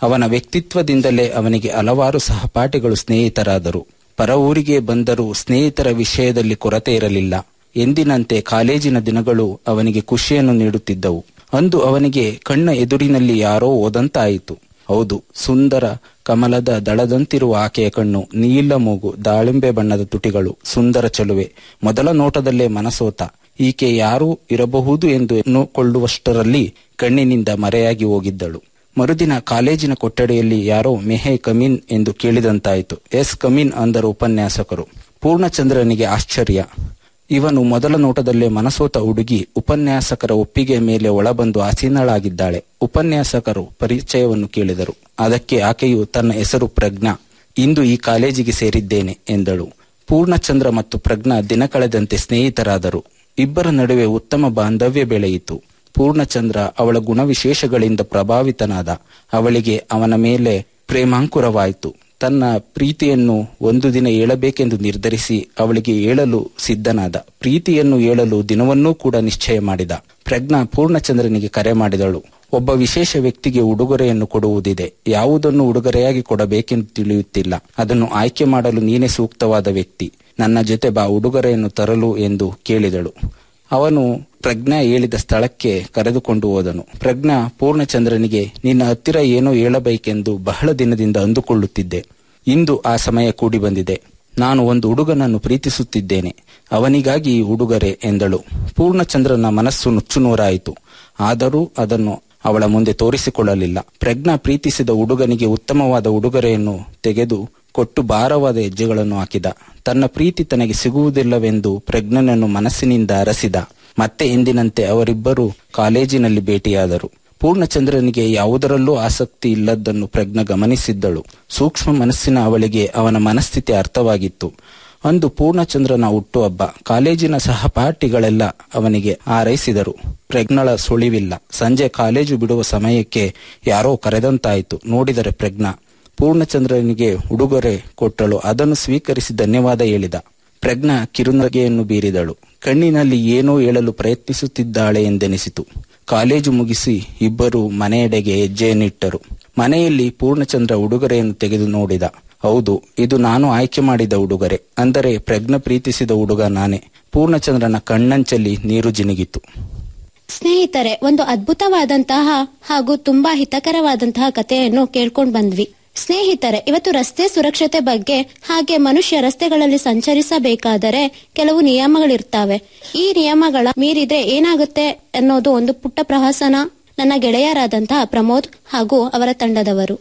ಅವನ ವ್ಯಕ್ತಿತ್ವದಿಂದಲೇ ಅವನಿಗೆ ಹಲವಾರು ಸಹಪಾಠಿಗಳು ಸ್ನೇಹಿತರಾದರು ಪರ ಊರಿಗೆ ಬಂದರೂ ಸ್ನೇಹಿತರ ವಿಷಯದಲ್ಲಿ ಕೊರತೆ ಇರಲಿಲ್ಲ ಎಂದಿನಂತೆ ಕಾಲೇಜಿನ ದಿನಗಳು ಅವನಿಗೆ ಖುಷಿಯನ್ನು ನೀಡುತ್ತಿದ್ದವು ಅಂದು ಅವನಿಗೆ ಕಣ್ಣ ಎದುರಿನಲ್ಲಿ ಯಾರೋ ಓದಂತಾಯಿತು ಹೌದು ಸುಂದರ ಕಮಲದ ದಳದಂತಿರುವ ಆಕೆಯ ಕಣ್ಣು ನೀಲ ಮೂಗು ದಾಳಿಂಬೆ ಬಣ್ಣದ ತುಟಿಗಳು ಸುಂದರ ಚಲುವೆ ಮೊದಲ ನೋಟದಲ್ಲೇ ಮನಸೋತ ಈಕೆ ಯಾರೂ ಇರಬಹುದು ಎಂದು ಎನ್ನುಕೊಳ್ಳುವಷ್ಟರಲ್ಲಿ ಕಣ್ಣಿನಿಂದ ಮರೆಯಾಗಿ ಹೋಗಿದ್ದಳು ಮರುದಿನ ಕಾಲೇಜಿನ ಕೊಠಡಿಯಲ್ಲಿ ಯಾರೋ ಮೆಹೆ ಕಮೀನ್ ಎಂದು ಕೇಳಿದಂತಾಯಿತು ಎಸ್ ಕಮೀನ್ ಅಂದರು ಉಪನ್ಯಾಸಕರು ಪೂರ್ಣಚಂದ್ರನಿಗೆ ಆಶ್ಚರ್ಯ ಇವನು ಮೊದಲ ನೋಟದಲ್ಲೇ ಮನಸೋತ ಹುಡುಗಿ ಉಪನ್ಯಾಸಕರ ಒಪ್ಪಿಗೆ ಮೇಲೆ ಒಳಬಂದು ಆಸೀನಳಾಗಿದ್ದಾಳೆ ಉಪನ್ಯಾಸಕರು ಪರಿಚಯವನ್ನು ಕೇಳಿದರು ಅದಕ್ಕೆ ಆಕೆಯು ತನ್ನ ಹೆಸರು ಪ್ರಜ್ಞಾ ಇಂದು ಈ ಕಾಲೇಜಿಗೆ ಸೇರಿದ್ದೇನೆ ಎಂದಳು ಪೂರ್ಣಚಂದ್ರ ಮತ್ತು ಪ್ರಜ್ಞಾ ದಿನ ಕಳೆದಂತೆ ಸ್ನೇಹಿತರಾದರು ಇಬ್ಬರ ನಡುವೆ ಉತ್ತಮ ಬಾಂಧವ್ಯ ಬೆಳೆಯಿತು ಪೂರ್ಣಚಂದ್ರ ಅವಳ ಗುಣವಿಶೇಷಗಳಿಂದ ಪ್ರಭಾವಿತನಾದ ಅವಳಿಗೆ ಅವನ ಮೇಲೆ ಪ್ರೇಮಾಂಕುರವಾಯಿತು ತನ್ನ ಪ್ರೀತಿಯನ್ನು ಒಂದು ದಿನ ಏಳಬೇಕೆಂದು ನಿರ್ಧರಿಸಿ ಅವಳಿಗೆ ಏಳಲು ಸಿದ್ಧನಾದ ಪ್ರೀತಿಯನ್ನು ಏಳಲು ದಿನವನ್ನೂ ಕೂಡ ನಿಶ್ಚಯ ಮಾಡಿದ ಪ್ರಜ್ಞಾ ಪೂರ್ಣಚಂದ್ರನಿಗೆ ಕರೆ ಮಾಡಿದಳು ಒಬ್ಬ ವಿಶೇಷ ವ್ಯಕ್ತಿಗೆ ಉಡುಗೊರೆಯನ್ನು ಕೊಡುವುದಿದೆ ಯಾವುದನ್ನು ಉಡುಗೊರೆಯಾಗಿ ಕೊಡಬೇಕೆಂದು ತಿಳಿಯುತ್ತಿಲ್ಲ ಅದನ್ನು ಆಯ್ಕೆ ಮಾಡಲು ನೀನೇ ಸೂಕ್ತವಾದ ವ್ಯಕ್ತಿ ನನ್ನ ಜೊತೆ ಬಾ ಉಡುಗೊರೆಯನ್ನು ತರಲು ಎಂದು ಕೇಳಿದಳು ಅವನು ಪ್ರಜ್ಞಾ ಹೇಳಿದ ಸ್ಥಳಕ್ಕೆ ಕರೆದುಕೊಂಡು ಹೋದನು ಪ್ರಜ್ಞಾ ಪೂರ್ಣಚಂದ್ರನಿಗೆ ನಿನ್ನ ಹತ್ತಿರ ಏನೋ ಹೇಳಬೇಕೆಂದು ಬಹಳ ದಿನದಿಂದ ಅಂದುಕೊಳ್ಳುತ್ತಿದ್ದೆ ಇಂದು ಆ ಸಮಯ ಕೂಡಿ ಬಂದಿದೆ ನಾನು ಒಂದು ಹುಡುಗನನ್ನು ಪ್ರೀತಿಸುತ್ತಿದ್ದೇನೆ ಅವನಿಗಾಗಿ ಈ ಉಡುಗೊರೆ ಎಂದಳು ಪೂರ್ಣಚಂದ್ರನ ಮನಸ್ಸು ನುಚ್ಚುನೂರಾಯಿತು ಆದರೂ ಅದನ್ನು ಅವಳ ಮುಂದೆ ತೋರಿಸಿಕೊಳ್ಳಲಿಲ್ಲ ಪ್ರಜ್ಞಾ ಪ್ರೀತಿಸಿದ ಹುಡುಗನಿಗೆ ಉತ್ತಮವಾದ ಉಡುಗೊರೆಯನ್ನು ತೆಗೆದು ಕೊಟ್ಟು ಭಾರವಾದ ಹೆಜ್ಜೆಗಳನ್ನು ಹಾಕಿದ ತನ್ನ ಪ್ರೀತಿ ತನಗೆ ಸಿಗುವುದಿಲ್ಲವೆಂದು ಪ್ರಜ್ಞನನ್ನು ಮನಸ್ಸಿನಿಂದ ಅರಸಿದ ಮತ್ತೆ ಎಂದಿನಂತೆ ಅವರಿಬ್ಬರು ಕಾಲೇಜಿನಲ್ಲಿ ಭೇಟಿಯಾದರು ಪೂರ್ಣಚಂದ್ರನಿಗೆ ಯಾವುದರಲ್ಲೂ ಆಸಕ್ತಿ ಇಲ್ಲದ್ದನ್ನು ಪ್ರಜ್ಞ ಗಮನಿಸಿದ್ದಳು ಸೂಕ್ಷ್ಮ ಮನಸ್ಸಿನ ಅವಳಿಗೆ ಅವನ ಮನಸ್ಥಿತಿ ಅರ್ಥವಾಗಿತ್ತು ಅಂದು ಪೂರ್ಣಚಂದ್ರನ ಹುಟ್ಟುಹಬ್ಬ ಕಾಲೇಜಿನ ಸಹಪಾಠಿಗಳೆಲ್ಲ ಅವನಿಗೆ ಹಾರೈಸಿದರು ಪ್ರಜ್ಞಳ ಸುಳಿವಿಲ್ಲ ಸಂಜೆ ಕಾಲೇಜು ಬಿಡುವ ಸಮಯಕ್ಕೆ ಯಾರೋ ಕರೆದಂತಾಯಿತು ನೋಡಿದರೆ ಪ್ರಜ್ಞಾ ಪೂರ್ಣಚಂದ್ರನಿಗೆ ಉಡುಗೊರೆ ಕೊಟ್ಟಳು ಅದನ್ನು ಸ್ವೀಕರಿಸಿ ಧನ್ಯವಾದ ಹೇಳಿದ ಪ್ರಜ್ಞಾ ಕಿರುನಗೆಯನ್ನು ಬೀರಿದಳು ಕಣ್ಣಿನಲ್ಲಿ ಏನೋ ಹೇಳಲು ಪ್ರಯತ್ನಿಸುತ್ತಿದ್ದಾಳೆ ಎಂದೆನಿಸಿತು ಕಾಲೇಜು ಮುಗಿಸಿ ಇಬ್ಬರು ಮನೆಯೆಡೆಗೆ ಹೆಜ್ಜೆಯನ್ನಿಟ್ಟರು ಮನೆಯಲ್ಲಿ ಪೂರ್ಣಚಂದ್ರ ಉಡುಗೊರೆಯನ್ನು ತೆಗೆದು ನೋಡಿದ ಹೌದು ಇದು ನಾನು ಆಯ್ಕೆ ಮಾಡಿದ ಉಡುಗೊರೆ ಅಂದರೆ ಪ್ರಜ್ಞ ಪ್ರೀತಿಸಿದ ಹುಡುಗ ನಾನೇ ಪೂರ್ಣಚಂದ್ರನ ಕಣ್ಣಂಚಲ್ಲಿ ನೀರು ಜಿನುಗಿತು ಸ್ನೇಹಿತರೆ ಒಂದು ಅದ್ಭುತವಾದಂತಹ ಹಾಗೂ ತುಂಬಾ ಹಿತಕರವಾದಂತಹ ಕಥೆಯನ್ನು ಕೇಳ್ಕೊಂಡ್ ಬಂದ್ವಿ ಸ್ನೇಹಿತರೆ ಇವತ್ತು ರಸ್ತೆ ಸುರಕ್ಷತೆ ಬಗ್ಗೆ ಹಾಗೆ ಮನುಷ್ಯ ರಸ್ತೆಗಳಲ್ಲಿ ಸಂಚರಿಸಬೇಕಾದರೆ ಕೆಲವು ನಿಯಮಗಳಿರ್ತವೆ ಈ ನಿಯಮಗಳ ಮೀರಿದ್ರೆ ಏನಾಗುತ್ತೆ ಅನ್ನೋದು ಒಂದು ಪುಟ್ಟ ಪ್ರಹಸನ ನನ್ನ ಗೆಳೆಯರಾದಂತಹ ಪ್ರಮೋದ್ ಹಾಗೂ ಅವರ ತಂಡದವರು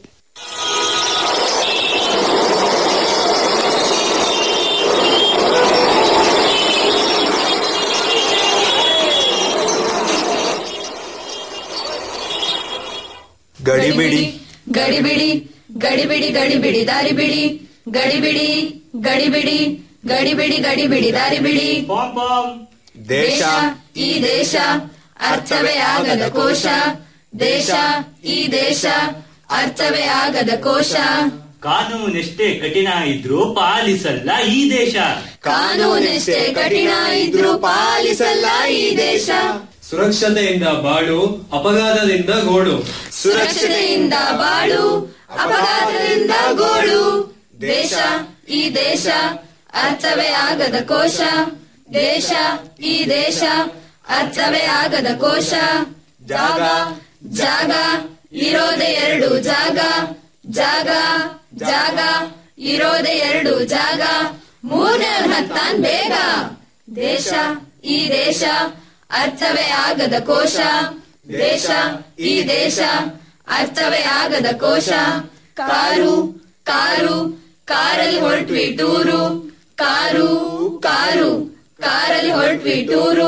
ಗಡಿಬಿಡಿ ಗಡಿಬಿಡಿ ಗಡಿಬಿಡಿ ಗಡಿಬಿಡಿ ದಾರಿ ಬಿಡಿ ಗಡಿಬಿಡಿ ಗಡಿಬಿಡಿ ಗಡಿಬಿಡಿ ಗಡಿಬಿಡಿ ದಾರಿ ಬಿಡಿ ದೇಶ ಈ ದೇಶ ಅರ್ಥವೇ ಆಗದ ಕೋಶ ದೇಶ ಈ ದೇಶ ಅರ್ಥವೇ ಆಗದ ಕೋಶ ಕಾನೂನೆಷ್ಟೇ ಕಠಿಣ ಇದ್ರೂ ಪಾಲಿಸಲ್ಲ ಈ ದೇಶ ಕಾನೂನೆಷ್ಟೇ ಕಠಿಣ ಇದ್ರೂ ಪಾಲಿಸಲ್ಲ ಈ ದೇಶ ಸುರಕ್ಷತೆಯಿಂದ ಬಾಳು ಅಪಘಾತದಿಂದ ಗೋಳು ಸುರಕ್ಷತೆಯಿಂದ ಬಾಳು ಅಪಘಾತದಿಂದ ಗೋಳು ದೇಶ ಈ ದೇಶ ಅರ್ಥವೇ ಆಗದ ಕೋಶ ದೇಶ ಈ ದೇಶ ಅರ್ಥವೇ ಆಗದ ಕೋಶ ಜಾಗ ಜಾಗ ಇರೋದೆ ಎರಡು ಜಾಗ ಜಾಗ ಜಾಗ ಇರೋದೆ ಎರಡು ಜಾಗ ಮೂರನೇ ಹತ್ತಾನ್ ಬೇಗ ದೇಶ ಈ ದೇಶ ಅರ್ಥವೇ ಆಗದ ಕೋಶ ದೇಶ ಈ ದೇಶ ಅರ್ಥವೇ ಆಗದ ಕೋಶ ಕಾರು ಕಾರು ಕಾರಲ್ಲಿ ಹೊರಟ್ವಿ ಟೂರು ಕಾರು ಕಾರು ಕಾರಲ್ಲಿ ಹೊರಟ್ವಿ ಟೂರು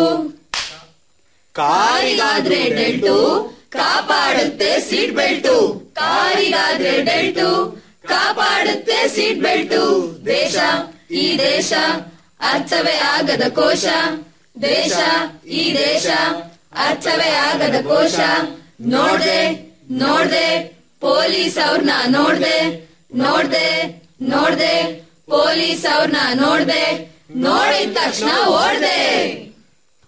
ಕಾರಿಗಾದ್ರೆ ಡೆಲ್ಟು ಕಾಪಾಡುತ್ತೆ ಸೀಟ್ ಬೆಲ್ಟು ಕಾರಿಗಾದ್ರೆ ಡೆಲ್ಟು ಕಾಪಾಡುತ್ತೆ ಸೀಟ್ ಬೆಲ್ಟು ದೇಶ ಈ ದೇಶ ಅರ್ಥವೇ ಆಗದ ಕೋಶ ದೇಶ ಈ ದೇಶ ಅರ್ಥವೇ ಆಗದ ಕೋಶ ನೋಡ್ದೆ ನೋಡ್ದೆ ಪೊಲೀಸ್ ಅವ್ರನ್ನ ನೋಡ್ದೆ ನೋಡ್ದೆ ನೋಡ್ದೆ ಪೊಲೀಸ್ ಅವ್ರನ್ನ ನೋಡ್ದೆ ನೋಡಿದ ತಕ್ಷಣ ಓಡ್ದೆ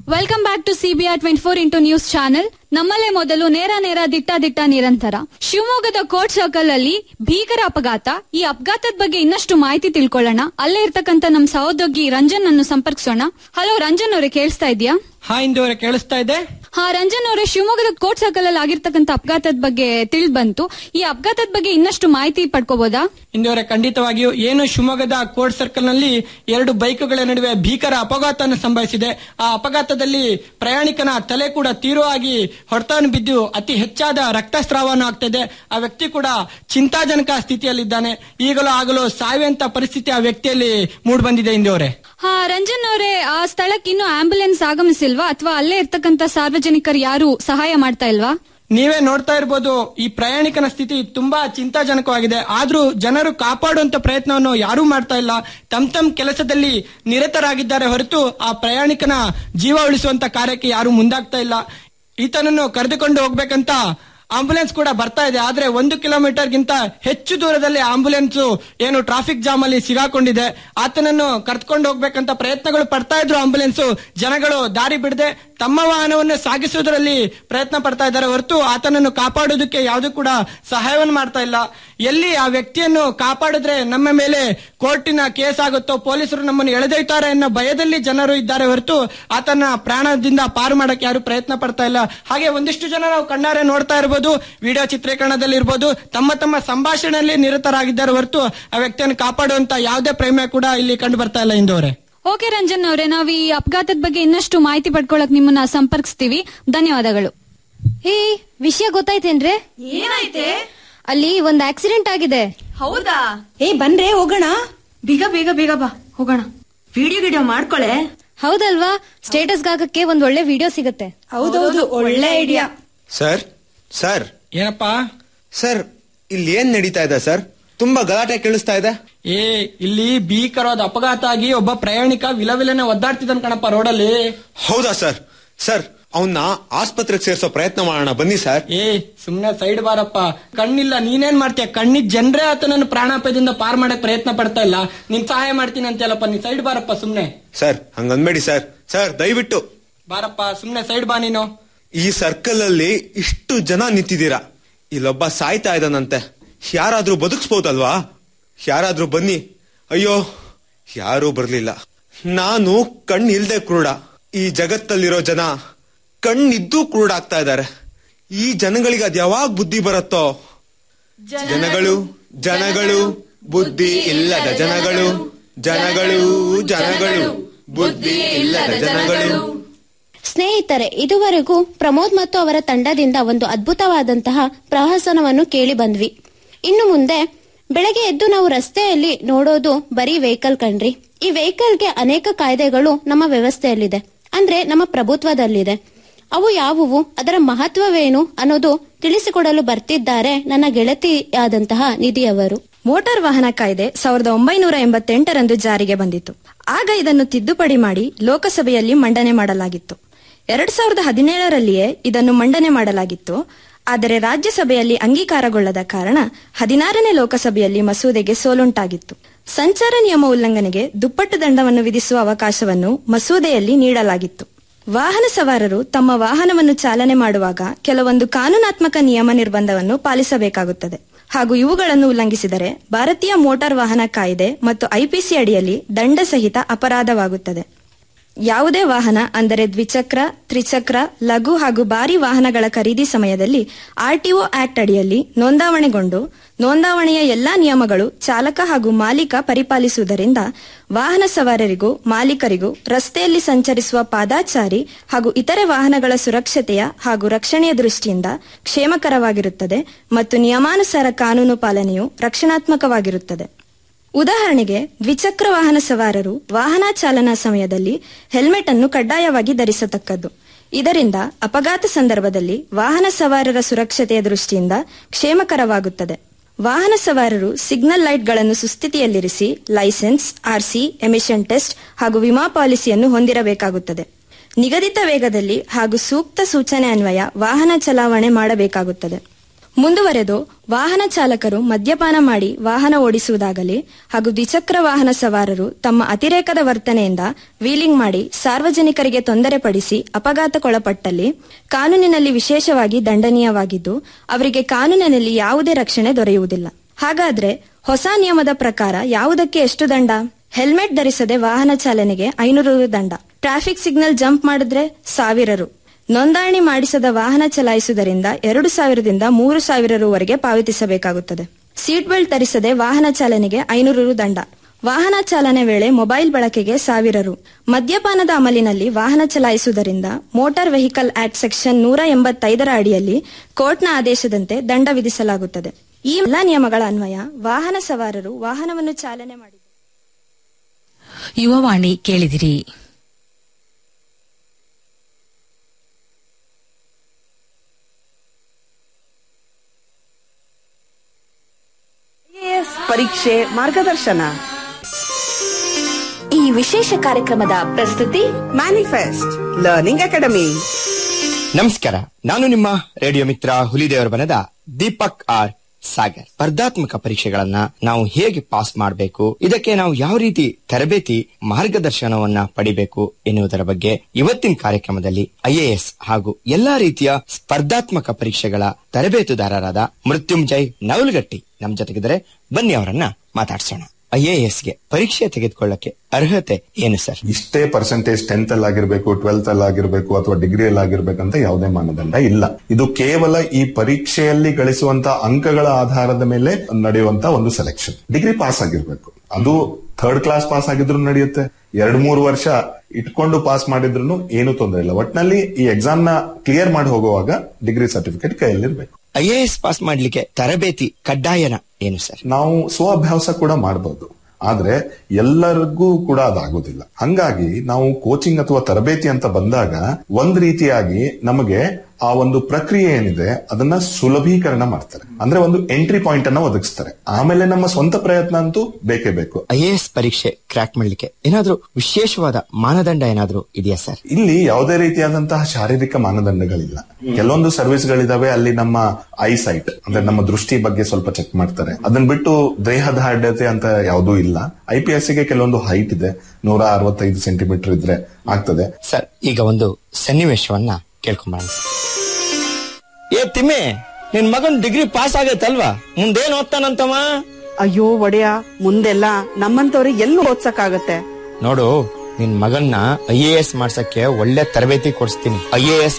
welcome back to CBR twenty four into news channel ನಮ್ಮಲ್ಲೇ ಮೊದಲು ನೇರ ನೇರ ದಿಟ್ಟ ದಿಟ್ಟ ನಿರಂತರ ಶಿವಮೊಗ್ಗದ ಕೋರ್ಟ್ ಸರ್ಕಲ್ ಅಲ್ಲಿ ಭೀಕರ ಅಪಘಾತ ಈ ಅಪಘಾತದ ಬಗ್ಗೆ ಇನ್ನಷ್ಟು ಮಾಹಿತಿ ತಿಳ್ಕೊಳ್ಳೋಣ ಅಲ್ಲೇ ಇರ್ತಕ್ಕಂತ ನಮ್ಮ ಸಹೋದ್ಯೋಗಿ ರಂಜನ್ ಅನ್ನು ಸಂಪರ್ಕಿಸೋಣ ಹಲೋ ರಂಜನ್ ಅವರೇ ಕೇಳಿಸ್ತಾ ಇದೆಯಾ ಹಾ ಇಂದುವರೆ ಕೇಳಿಸ್ತಾ ಇದೆ ಹಾ ರಂಜನ್ ಅವರೇ ಶಿವಮೊಗ್ಗದ ಕೋರ್ಟ್ ಸರ್ಕಲ್ ಅಲ್ಲಿ ಆಗಿರ್ತಕ್ಕಂಥ ಅಪಘಾತದ ಬಗ್ಗೆ ತಿಳಿದ್ ಬಂತು ಈ ಅಪಘಾತದ ಬಗ್ಗೆ ಇನ್ನಷ್ಟು ಮಾಹಿತಿ ಪಡ್ಕೋಬಹುದಾ ಇಂದುವರೆ ಖಂಡಿತವಾಗಿಯೂ ಏನು ಶಿವಮೊಗ್ಗದ ಕೋರ್ಟ್ ಸರ್ಕಲ್ ನಲ್ಲಿ ಎರಡು ಬೈಕ್ಗಳ ನಡುವೆ ಭೀಕರ ಅಪಘಾತ ಸಂಭವಿಸಿದೆ ಆ ಅಪಘಾತದಲ್ಲಿ ಪ್ರಯಾಣಿಕನ ತಲೆ ಕೂಡ ತೀವ್ರವಾಗಿ ಹೊಡೆತವನ್ನು ಬಿದ್ದು ಅತಿ ಹೆಚ್ಚಾದ ರಕ್ತಸ್ರಾವವನ್ನು ಆಗ್ತಿದೆ ಆ ವ್ಯಕ್ತಿ ಕೂಡ ಚಿಂತಾಜನಕ ಸ್ಥಿತಿಯಲ್ಲಿದ್ದಾನೆ ಈಗಲೂ ಆಗಲೂ ಸಾಯುವಂತ ಪರಿಸ್ಥಿತಿ ಆ ವ್ಯಕ್ತಿಯಲ್ಲಿ ಮೂಡ್ ಬಂದಿದೆ ಇಂದುವರೆ ಹಾ ರಂಜನ್ ಅವರೇ ಆ ಸ್ಥಳಕ್ಕೆ ಇನ್ನು ಆಂಬ್ಯುಲೆನ್ಸ್ ಆಗಮಿಸಿಲ್ವಾ ಅಥವಾ ಅಲ್ಲೇ ಇರ್ತಕ್ಕಂಥ ಸಾರ್ವಜನಿಕರು ಯಾರು ಸಹಾಯ ಮಾಡ್ತಾ ಇಲ್ವಾ ನೀವೇ ನೋಡ್ತಾ ಇರ್ಬೋದು ಈ ಪ್ರಯಾಣಿಕನ ಸ್ಥಿತಿ ತುಂಬಾ ಚಿಂತಾಜನಕವಾಗಿದೆ ಆದ್ರೂ ಜನರು ಕಾಪಾಡುವಂತ ಪ್ರಯತ್ನವನ್ನು ಯಾರೂ ಮಾಡ್ತಾ ಇಲ್ಲ ತಮ್ ತಮ್ ಕೆಲಸದಲ್ಲಿ ನಿರತರಾಗಿದ್ದಾರೆ ಹೊರತು ಆ ಪ್ರಯಾಣಿಕನ ಜೀವ ಉಳಿಸುವಂತ ಕಾರ್ಯಕ್ಕೆ ಯಾರು ಮುಂದಾಗ್ತಾ ಇಲ್ಲ ಈತನನ್ನು ಕರೆದುಕೊಂಡು ಹೋಗ್ಬೇಕಂತ ಆಂಬುಲೆನ್ಸ್ ಕೂಡ ಬರ್ತಾ ಇದೆ ಆದ್ರೆ ಒಂದು ಕಿಲೋಮೀಟರ್ ಗಿಂತ ಹೆಚ್ಚು ದೂರದಲ್ಲಿ ಆಂಬುಲೆನ್ಸ್ ಏನು ಟ್ರಾಫಿಕ್ ಜಾಮ್ ಅಲ್ಲಿ ಸಿಗಾಕೊಂಡಿದೆ ಆತನನ್ನು ಕರ್ಕೊಂಡು ಹೋಗ್ಬೇಕಂತ ಪ್ರಯತ್ನಗಳು ಪಡ್ತಾ ಇದ್ರು ಆಂಬುಲೆನ್ಸ್ ಜನಗಳು ದಾರಿ ಬಿಡದೆ ತಮ್ಮ ವಾಹನವನ್ನು ಸಾಗಿಸುವುದರಲ್ಲಿ ಪ್ರಯತ್ನ ಪಡ್ತಾ ಇದ್ದಾರೆ ಹೊರತು ಆತನನ್ನು ಕಾಪಾಡೋದಕ್ಕೆ ಯಾವುದು ಕೂಡ ಸಹಾಯವನ್ನು ಮಾಡ್ತಾ ಇಲ್ಲ ಎಲ್ಲಿ ಆ ವ್ಯಕ್ತಿಯನ್ನು ಕಾಪಾಡಿದ್ರೆ ನಮ್ಮ ಮೇಲೆ ಕೋರ್ಟಿನ ಕೇಸ್ ಆಗುತ್ತೋ ಪೊಲೀಸರು ನಮ್ಮನ್ನು ಎಳೆದೊಯ್ತಾರೆ ಅನ್ನೋ ಭಯದಲ್ಲಿ ಜನರು ಇದ್ದಾರೆ ಹೊರತು ಆತನ ಪ್ರಾಣದಿಂದ ಪಾರು ಮಾಡಕ್ಕೆ ಯಾರು ಪ್ರಯತ್ನ ಪಡ್ತಾ ಇಲ್ಲ ಹಾಗೆ ಒಂದಿಷ್ಟು ಜನ ನಾವು ಕಣ್ಣಾರೆ ನೋಡ್ತಾ ಇರಬಹುದು ವಿಡಿಯೋ ಚಿತ್ರೀಕರಣದಲ್ಲಿ ಇರಬಹುದು ತಮ್ಮ ತಮ್ಮ ಸಂಭಾಷಣೆಯಲ್ಲಿ ನಿರತರಾಗಿದ್ದಾರೆ ಹೊರತು ಆ ವ್ಯಕ್ತಿಯನ್ನು ಕಾಪಾಡುವಂತ ಯಾವುದೇ ಪ್ರೇಮ ಕೂಡ ಇಲ್ಲಿ ಕಂಡು ಬರ್ತಾ ಇಲ್ಲ ಇಂದವರೇ ಓಕೆ ರಂಜನ್ ಅವರೇ ನಾವು ಈ ಅಪಘಾತದ ಬಗ್ಗೆ ಇನ್ನಷ್ಟು ಮಾಹಿತಿ ಪಡ್ಕೊಳಕ್ ನಿಮ್ಮನ್ನ ಸಂಪರ್ಕಿಸ್ತೀವಿ ಧನ್ಯವಾದಗಳು ಹೇ ವಿಷಯ ಗೊತ್ತಾಯ್ತೇನ್ರೆ ಏನಾಯ್ತೆ ಅಲ್ಲಿ ಒಂದ್ ಆಕ್ಸಿಡೆಂಟ್ ಆಗಿದೆ ಹೌದಾ ಏ ಬನ್ರೆ ಹೋಗೋಣ ಬೇಗ ಬೇಗ ಬೇಗ ಬಾ ಹೋಗೋಣ ವಿಡಿಯೋ ಗಿಡಿಯೋ ಮಾಡ್ಕೊಳೆ ಹೌದಲ್ವಾ ಸ್ಟೇಟಸ್ ಹಾಕಕ್ಕೆ ಒಂದ್ ಒಳ್ಳೆ ವಿಡಿಯೋ ಸಿಗುತ್ತೆ ಹೌದೌದು ಒಳ್ಳೆ ಐಡಿಯಾ ಸರ್ ಸರ್ ಏನಪ್ಪಾ ಸರ್ ಇಲ್ಲಿ ಏನ್ ನಡೀತಾ ಇದೆ ಸರ್ ತುಂಬಾ ಗಲಾಟೆ ಕೇಳಿಸ್ತಾ ಇದೆ ಏ ಇಲ್ಲಿ ಭೀಕರವಾದ ಅಪಘಾತ ಆಗಿ ಒಬ್ಬ ಪ್ರಯಾಣಿಕ ವಿಲವಿಲನೆ ಒದ್ದಾಡ್ತಿದ್ದಾನೆ ಕಣಪ್ಪ ರೋಡಲ್ಲಿ ಹೌದಾ ಸರ್ ಸರ್ ಅವನ್ನ ಆಸ್ಪತ್ರೆಗೆ ಸೇರ್ಸೋ ಪ್ರಯತ್ನ ಮಾಡೋಣ ಬನ್ನಿ ಸರ್ ಏ ಸುಮ್ನೆ ಸೈಡ್ ಬಾರಪ್ಪ ಕಣ್ಣಿಲ್ಲ ನೀನೇನ್ ಮಾಡ್ತೀಯ ಕಣ್ಣಿಗ್ ಜನರೇ ಆತನನ್ನು ಪ್ರಾಣಾಪಾಯದಿಂದ ಪಾರ್ ಮಾಡಕ್ ಪ್ರಯತ್ನ ಪಡ್ತಾ ಇಲ್ಲ ನಿನ್ ಸಹಾಯ ಮಾಡ್ತೀನಿ ಅಂತೆಲ್ಲಪ್ಪ ನೀನ್ ಸೈಡ್ ಬಾರಪ್ಪ ಸುಮ್ನೆ ಸರ್ ಹಂಗನ್ಬೇಡಿ ಸರ್ ಸರ್ ದಯವಿಟ್ಟು ಬಾರಪ್ಪ ಸುಮ್ನೆ ಸೈಡ್ ಬಾ ನೀನು ಈ ಸರ್ಕಲ್ ಅಲ್ಲಿ ಇಷ್ಟು ಜನ ನಿಂತಿದ್ದೀರಾ ಇಲ್ಲೊಬ್ಬ ಸಾಯ್ತಾ ಇದ್ದಾನಂತೆ ಯಾರಾದ್ರೂ ಬದುಕ್ಸ್ಬೋದಲ್ವಾ ಯಾರಾದ್ರೂ ಬನ್ನಿ ಅಯ್ಯೋ ಯಾರೂ ಬರ್ಲಿಲ್ಲ ನಾನು ಕಣ್ಣು ಇಲ್ದೆ ಕುರುಡ ಈ ಜಗತ್ತಲ್ಲಿರೋ ಜನ ಕಣ್ಣಿದ್ದು ಕುರುಡಾಗ್ತಾ ಇದ್ದಾರೆ ಈ ಜನಗಳಿಗೆ ಅದ್ ಯಾವಾಗ ಬುದ್ಧಿ ಬರುತ್ತೋ ಜನಗಳು ಜನಗಳು ಬುದ್ಧಿ ಇಲ್ಲದ ಜನಗಳು ಜನಗಳು ಜನಗಳು ಬುದ್ಧಿ ಇಲ್ಲದ ಜನಗಳು ಸ್ನೇಹಿತರೆ ಇದುವರೆಗೂ ಪ್ರಮೋದ್ ಮತ್ತು ಅವರ ತಂಡದಿಂದ ಒಂದು ಅದ್ಭುತವಾದಂತಹ ಪ್ರಹಸನವನ್ನು ಕೇಳಿ ಬಂದ್ವಿ ಇನ್ನು ಮುಂದೆ ಬೆಳಗ್ಗೆ ಎದ್ದು ನಾವು ರಸ್ತೆಯಲ್ಲಿ ನೋಡೋದು ಬರೀ ವೆಹಿಕಲ್ ಕಣ್ರಿ ಈ ವೆಹಿಕಲ್ಗೆ ಅನೇಕ ಕಾಯ್ದೆಗಳು ನಮ್ಮ ವ್ಯವಸ್ಥೆಯಲ್ಲಿದೆ ಅಂದ್ರೆ ನಮ್ಮ ಪ್ರಭುತ್ವದಲ್ಲಿದೆ ಅವು ಯಾವುವು ಅದರ ಮಹತ್ವವೇನು ಅನ್ನೋದು ತಿಳಿಸಿಕೊಡಲು ಬರ್ತಿದ್ದಾರೆ ನನ್ನ ಗೆಳತಿಯಾದಂತಹ ನಿಧಿಯವರು ಮೋಟಾರ್ ವಾಹನ ಕಾಯ್ದೆ ಸಾವಿರದ ಒಂಬೈನೂರ ಎಂಬತ್ತೆಂಟರಂದು ಜಾರಿಗೆ ಬಂದಿತ್ತು ಆಗ ಇದನ್ನು ತಿದ್ದುಪಡಿ ಮಾಡಿ ಲೋಕಸಭೆಯಲ್ಲಿ ಮಂಡನೆ ಮಾಡಲಾಗಿತ್ತು ಎರಡ್ ಸಾವಿರದ ಹದಿನೇಳರಲ್ಲಿಯೇ ಇದನ್ನು ಮಂಡನೆ ಮಾಡಲಾಗಿತ್ತು ಆದರೆ ರಾಜ್ಯಸಭೆಯಲ್ಲಿ ಅಂಗೀಕಾರಗೊಳ್ಳದ ಕಾರಣ ಹದಿನಾರನೇ ಲೋಕಸಭೆಯಲ್ಲಿ ಮಸೂದೆಗೆ ಸೋಲುಂಟಾಗಿತ್ತು ಸಂಚಾರ ನಿಯಮ ಉಲ್ಲಂಘನೆಗೆ ದುಪ್ಪಟ್ಟು ದಂಡವನ್ನು ವಿಧಿಸುವ ಅವಕಾಶವನ್ನು ಮಸೂದೆಯಲ್ಲಿ ನೀಡಲಾಗಿತ್ತು ವಾಹನ ಸವಾರರು ತಮ್ಮ ವಾಹನವನ್ನು ಚಾಲನೆ ಮಾಡುವಾಗ ಕೆಲವೊಂದು ಕಾನೂನಾತ್ಮಕ ನಿಯಮ ನಿರ್ಬಂಧವನ್ನು ಪಾಲಿಸಬೇಕಾಗುತ್ತದೆ ಹಾಗೂ ಇವುಗಳನ್ನು ಉಲ್ಲಂಘಿಸಿದರೆ ಭಾರತೀಯ ಮೋಟಾರ್ ವಾಹನ ಕಾಯ್ದೆ ಮತ್ತು ಐಪಿಸಿ ಅಡಿಯಲ್ಲಿ ದಂಡ ಸಹಿತ ಅಪರಾಧವಾಗುತ್ತದೆ ಯಾವುದೇ ವಾಹನ ಅಂದರೆ ದ್ವಿಚಕ್ರ ತ್ರಿಚಕ್ರ ಲಘು ಹಾಗೂ ಭಾರಿ ವಾಹನಗಳ ಖರೀದಿ ಸಮಯದಲ್ಲಿ ಆರ್ಟಿಒ ಆಕ್ಟ್ ಅಡಿಯಲ್ಲಿ ನೋಂದಾವಣೆಗೊಂಡು ನೋಂದಾವಣೆಯ ಎಲ್ಲಾ ನಿಯಮಗಳು ಚಾಲಕ ಹಾಗೂ ಮಾಲೀಕ ಪರಿಪಾಲಿಸುವುದರಿಂದ ವಾಹನ ಸವಾರರಿಗೂ ಮಾಲೀಕರಿಗೂ ರಸ್ತೆಯಲ್ಲಿ ಸಂಚರಿಸುವ ಪಾದಾಚಾರಿ ಹಾಗೂ ಇತರೆ ವಾಹನಗಳ ಸುರಕ್ಷತೆಯ ಹಾಗೂ ರಕ್ಷಣೆಯ ದೃಷ್ಟಿಯಿಂದ ಕ್ಷೇಮಕರವಾಗಿರುತ್ತದೆ ಮತ್ತು ನಿಯಮಾನುಸಾರ ಕಾನೂನು ಪಾಲನೆಯು ರಕ್ಷಣಾತ್ಮಕವಾಗಿರುತ್ತದೆ ಉದಾಹರಣೆಗೆ ದ್ವಿಚಕ್ರ ವಾಹನ ಸವಾರರು ವಾಹನ ಚಾಲನಾ ಸಮಯದಲ್ಲಿ ಹೆಲ್ಮೆಟ್ ಅನ್ನು ಕಡ್ಡಾಯವಾಗಿ ಧರಿಸತಕ್ಕದ್ದು ಇದರಿಂದ ಅಪಘಾತ ಸಂದರ್ಭದಲ್ಲಿ ವಾಹನ ಸವಾರರ ಸುರಕ್ಷತೆಯ ದೃಷ್ಟಿಯಿಂದ ಕ್ಷೇಮಕರವಾಗುತ್ತದೆ ವಾಹನ ಸವಾರರು ಸಿಗ್ನಲ್ ಲೈಟ್ಗಳನ್ನು ಸುಸ್ಥಿತಿಯಲ್ಲಿರಿಸಿ ಲೈಸೆನ್ಸ್ ಆರ್ಸಿ ಎಮಿಷನ್ ಟೆಸ್ಟ್ ಹಾಗೂ ವಿಮಾ ಪಾಲಿಸಿಯನ್ನು ಹೊಂದಿರಬೇಕಾಗುತ್ತದೆ ನಿಗದಿತ ವೇಗದಲ್ಲಿ ಹಾಗೂ ಸೂಕ್ತ ಸೂಚನೆ ಅನ್ವಯ ವಾಹನ ಚಲಾವಣೆ ಮಾಡಬೇಕಾಗುತ್ತದೆ ಮುಂದುವರೆದು ವಾಹನ ಚಾಲಕರು ಮದ್ಯಪಾನ ಮಾಡಿ ವಾಹನ ಓಡಿಸುವುದಾಗಲಿ ಹಾಗೂ ದ್ವಿಚಕ್ರ ವಾಹನ ಸವಾರರು ತಮ್ಮ ಅತಿರೇಕದ ವರ್ತನೆಯಿಂದ ವೀಲಿಂಗ್ ಮಾಡಿ ಸಾರ್ವಜನಿಕರಿಗೆ ತೊಂದರೆ ಪಡಿಸಿ ಅಪಘಾತಕ್ಕೊಳಪಟ್ಟಲ್ಲಿ ಕಾನೂನಿನಲ್ಲಿ ವಿಶೇಷವಾಗಿ ದಂಡನೀಯವಾಗಿದ್ದು ಅವರಿಗೆ ಕಾನೂನಿನಲ್ಲಿ ಯಾವುದೇ ರಕ್ಷಣೆ ದೊರೆಯುವುದಿಲ್ಲ ಹಾಗಾದ್ರೆ ಹೊಸ ನಿಯಮದ ಪ್ರಕಾರ ಯಾವುದಕ್ಕೆ ಎಷ್ಟು ದಂಡ ಹೆಲ್ಮೆಟ್ ಧರಿಸದೆ ವಾಹನ ಚಾಲನೆಗೆ ಐನೂರು ರು ದಂಡ ಟ್ರಾಫಿಕ್ ಸಿಗ್ನಲ್ ಜಂಪ್ ಮಾಡಿದ್ರೆ ಸಾವಿರ ರು ನೋಂದಣಿ ಮಾಡಿಸದ ವಾಹನ ಚಲಾಯಿಸುವುದರಿಂದ ಎರಡು ಸಾವಿರದಿಂದ ಮೂರು ಸಾವಿರ ರುವರೆಗೆ ಪಾವತಿಸಬೇಕಾಗುತ್ತದೆ ಸೀಟ್ ಬೆಲ್ಟ್ ಧರಿಸದೆ ವಾಹನ ಚಾಲನೆಗೆ ಐನೂರು ರು ದಂಡ ವಾಹನ ಚಾಲನೆ ವೇಳೆ ಮೊಬೈಲ್ ಬಳಕೆಗೆ ಸಾವಿರ ರು ಮದ್ಯಪಾನದ ಅಮಲಿನಲ್ಲಿ ವಾಹನ ಚಲಾಯಿಸುವುದರಿಂದ ಮೋಟಾರ್ ವೆಹಿಕಲ್ ಆಕ್ಟ್ ಸೆಕ್ಷನ್ ನೂರ ಎಂಬತ್ತೈದರ ಅಡಿಯಲ್ಲಿ ಕೋರ್ಟ್ನ ಆದೇಶದಂತೆ ದಂಡ ವಿಧಿಸಲಾಗುತ್ತದೆ ಈ ಎಲ್ಲಾ ನಿಯಮಗಳ ಅನ್ವಯ ವಾಹನ ಸವಾರರು ವಾಹನವನ್ನು ಚಾಲನೆ ಮಾಡಿ ಯುವವಾಣಿ ಕೇಳಿದಿರಿ ಪರೀಕ್ಷೆ ಮಾರ್ಗದರ್ಶನ ಈ ವಿಶೇಷ ಕಾರ್ಯಕ್ರಮದ ಪ್ರಸ್ತುತಿ ಮ್ಯಾನಿಫೆಸ್ಟ್ ಲರ್ನಿಂಗ್ ಅಕಾಡೆಮಿ ನಮಸ್ಕಾರ ನಾನು ನಿಮ್ಮ ರೇಡಿಯೋ ಮಿತ್ರ ಹುಲಿದೇವರ ಬನದ ದೀಪಕ್ ಆರ್ ಸಾಗರ್ ಸ್ಪರ್ಧಾತ್ಮಕ ಪರೀಕ್ಷೆಗಳನ್ನ ನಾವು ಹೇಗೆ ಪಾಸ್ ಮಾಡಬೇಕು ಇದಕ್ಕೆ ನಾವು ಯಾವ ರೀತಿ ತರಬೇತಿ ಮಾರ್ಗದರ್ಶನವನ್ನ ಪಡಿಬೇಕು ಎನ್ನುವುದರ ಬಗ್ಗೆ ಇವತ್ತಿನ ಕಾರ್ಯಕ್ರಮದಲ್ಲಿ ಐಎಎಸ್ ಹಾಗೂ ಎಲ್ಲಾ ರೀತಿಯ ಸ್ಪರ್ಧಾತ್ಮಕ ಪರೀಕ್ಷೆಗಳ ತರಬೇತುದಾರರಾದ ಮೃತ್ಯುಂಜಯ್ ನವಲ್ಗಟ್ಟಿ ನಮ್ ಜೊತೆಗಿದ್ರೆ ಬನ್ನಿ ಅವರನ್ನ ಮಾತಾಡ್ಸೋಣ ಐಎಎಸ್ ಗೆ ಪರೀಕ್ಷೆ ತೆಗೆದುಕೊಳ್ಳಕ್ಕೆ ಅರ್ಹತೆ ಏನು ಸರ್ ಇಷ್ಟೇ ಪರ್ಸೆಂಟೇಜ್ ಟೆಂತ್ ಅಲ್ಲಿ ಆಗಿರ್ಬೇಕು ಟ್ವೆಲ್ತ್ ಅಲ್ಲಿ ಆಗಿರ್ಬೇಕು ಅಥವಾ ಡಿಗ್ರಿಯಲ್ಲಿ ಆಗಿರ್ಬೇಕಂತ ಯಾವುದೇ ಮಾನದಂಡ ಇಲ್ಲ ಇದು ಕೇವಲ ಈ ಪರೀಕ್ಷೆಯಲ್ಲಿ ಗಳಿಸುವಂತ ಅಂಕಗಳ ಆಧಾರದ ಮೇಲೆ ನಡೆಯುವಂತ ಒಂದು ಸೆಲೆಕ್ಷನ್ ಡಿಗ್ರಿ ಪಾಸ್ ಆಗಿರ್ಬೇಕು ಅದು ಥರ್ಡ್ ಕ್ಲಾಸ್ ಪಾಸ್ ಆಗಿದ್ರು ನಡೆಯುತ್ತೆ ಎರಡ್ ಮೂರು ವರ್ಷ ಇಟ್ಕೊಂಡು ಪಾಸ್ ಮಾಡಿದ್ರು ಏನು ತೊಂದರೆ ಇಲ್ಲ ಒಟ್ನಲ್ಲಿ ಈ ಎಕ್ಸಾಮ್ ನ ಕ್ಲಿಯರ್ ಮಾಡಿ ಹೋಗುವಾಗ ಡಿಗ್ರಿ ಸರ್ಟಿಫಿಕೇಟ್ ಕೈಯಲ್ಲಿರ್ಬೇಕು ಐಎಎಸ್ ಪಾಸ್ ಮಾಡ್ಲಿಕ್ಕೆ ತರಬೇತಿ ಕಡ್ಡಾಯನ ಏನು ಸರ್ ನಾವು ಸ್ವಾಭ್ಯಾಸ ಕೂಡ ಮಾಡಬಹುದು ಆದ್ರೆ ಎಲ್ಲರಿಗೂ ಕೂಡ ಅದಾಗೋದಿಲ್ಲ ಹಂಗಾಗಿ ನಾವು ಕೋಚಿಂಗ್ ಅಥವಾ ತರಬೇತಿ ಅಂತ ಬಂದಾಗ ಒಂದ್ ರೀತಿಯಾಗಿ ನಮಗೆ ಆ ಒಂದು ಪ್ರಕ್ರಿಯೆ ಏನಿದೆ ಅದನ್ನ ಸುಲಭೀಕರಣ ಮಾಡ್ತಾರೆ ಅಂದ್ರೆ ಒಂದು ಎಂಟ್ರಿ ಪಾಯಿಂಟ್ ಅನ್ನ ಒದಗಿಸ್ತಾರೆ ಆಮೇಲೆ ನಮ್ಮ ಸ್ವಂತ ಪ್ರಯತ್ನ ಅಂತೂ ಬೇಕೇ ಬೇಕು ಐಎಎಸ್ ಪರೀಕ್ಷೆ ಕ್ರ್ಯಾಕ್ ಮಾಡ್ಲಿಕ್ಕೆ ಏನಾದ್ರೂ ವಿಶೇಷವಾದ ಮಾನದಂಡ ಏನಾದ್ರೂ ಇದೆಯಾ ಸರ್ ಇಲ್ಲಿ ಯಾವುದೇ ರೀತಿಯಾದಂತಹ ಶಾರೀರಿಕ ಮಾನದಂಡಗಳಿಲ್ಲ ಕೆಲವೊಂದು ಸರ್ವಿಸ್ಗಳಿದಾವೆ ಅಲ್ಲಿ ನಮ್ಮ ಐ ಸೈಟ್ ಅಂದ್ರೆ ನಮ್ಮ ದೃಷ್ಟಿ ಬಗ್ಗೆ ಸ್ವಲ್ಪ ಚೆಕ್ ಮಾಡ್ತಾರೆ ಅದನ್ನ ಬಿಟ್ಟು ದೇಹದಾರ್ಢ್ಯತೆ ಅಂತ ಯಾವುದೂ ಇಲ್ಲ ಐ ಪಿ ಎಸ್ ಗೆ ಕೆಲವೊಂದು ಹೈಟ್ ಇದೆ ನೂರ ಅರವತ್ತೈದು ಸೆಂಟಿಮೀಟರ್ ಇದ್ರೆ ಆಗ್ತದೆ ಸರ್ ಈಗ ಒಂದು ಸನ್ನಿವೇಶವನ್ನ ಕೇಳ್ಕೊಂಬ ಏ ತಿಮ್ಮೆ ನಿನ್ ಮಗನ್ ಡಿಗ್ರಿ ಪಾಸ್ ಆಗೈತಲ್ವಾ ಮುಂದೇನ್ ಓದ್ತಾನಂತವ ಅಯ್ಯೋ ಒಡೆಯ ಮುಂದೆಲ್ಲ ನಮ್ಮಂತವ್ರಿಗೆ ಎಲ್ಲಿ ಓದ್ಸಕ್ಕಾಗತ್ತೆ ನೋಡು ನಿನ್ ಮಗನ್ನ ಐ ಎ ಎಸ್ ಮಾಡ್ಸಕ್ಕೆ ಒಳ್ಳೆ ತರಬೇತಿ ಕೊಡಿಸ್ತೀನಿ ಐ ಎ ಎಸ್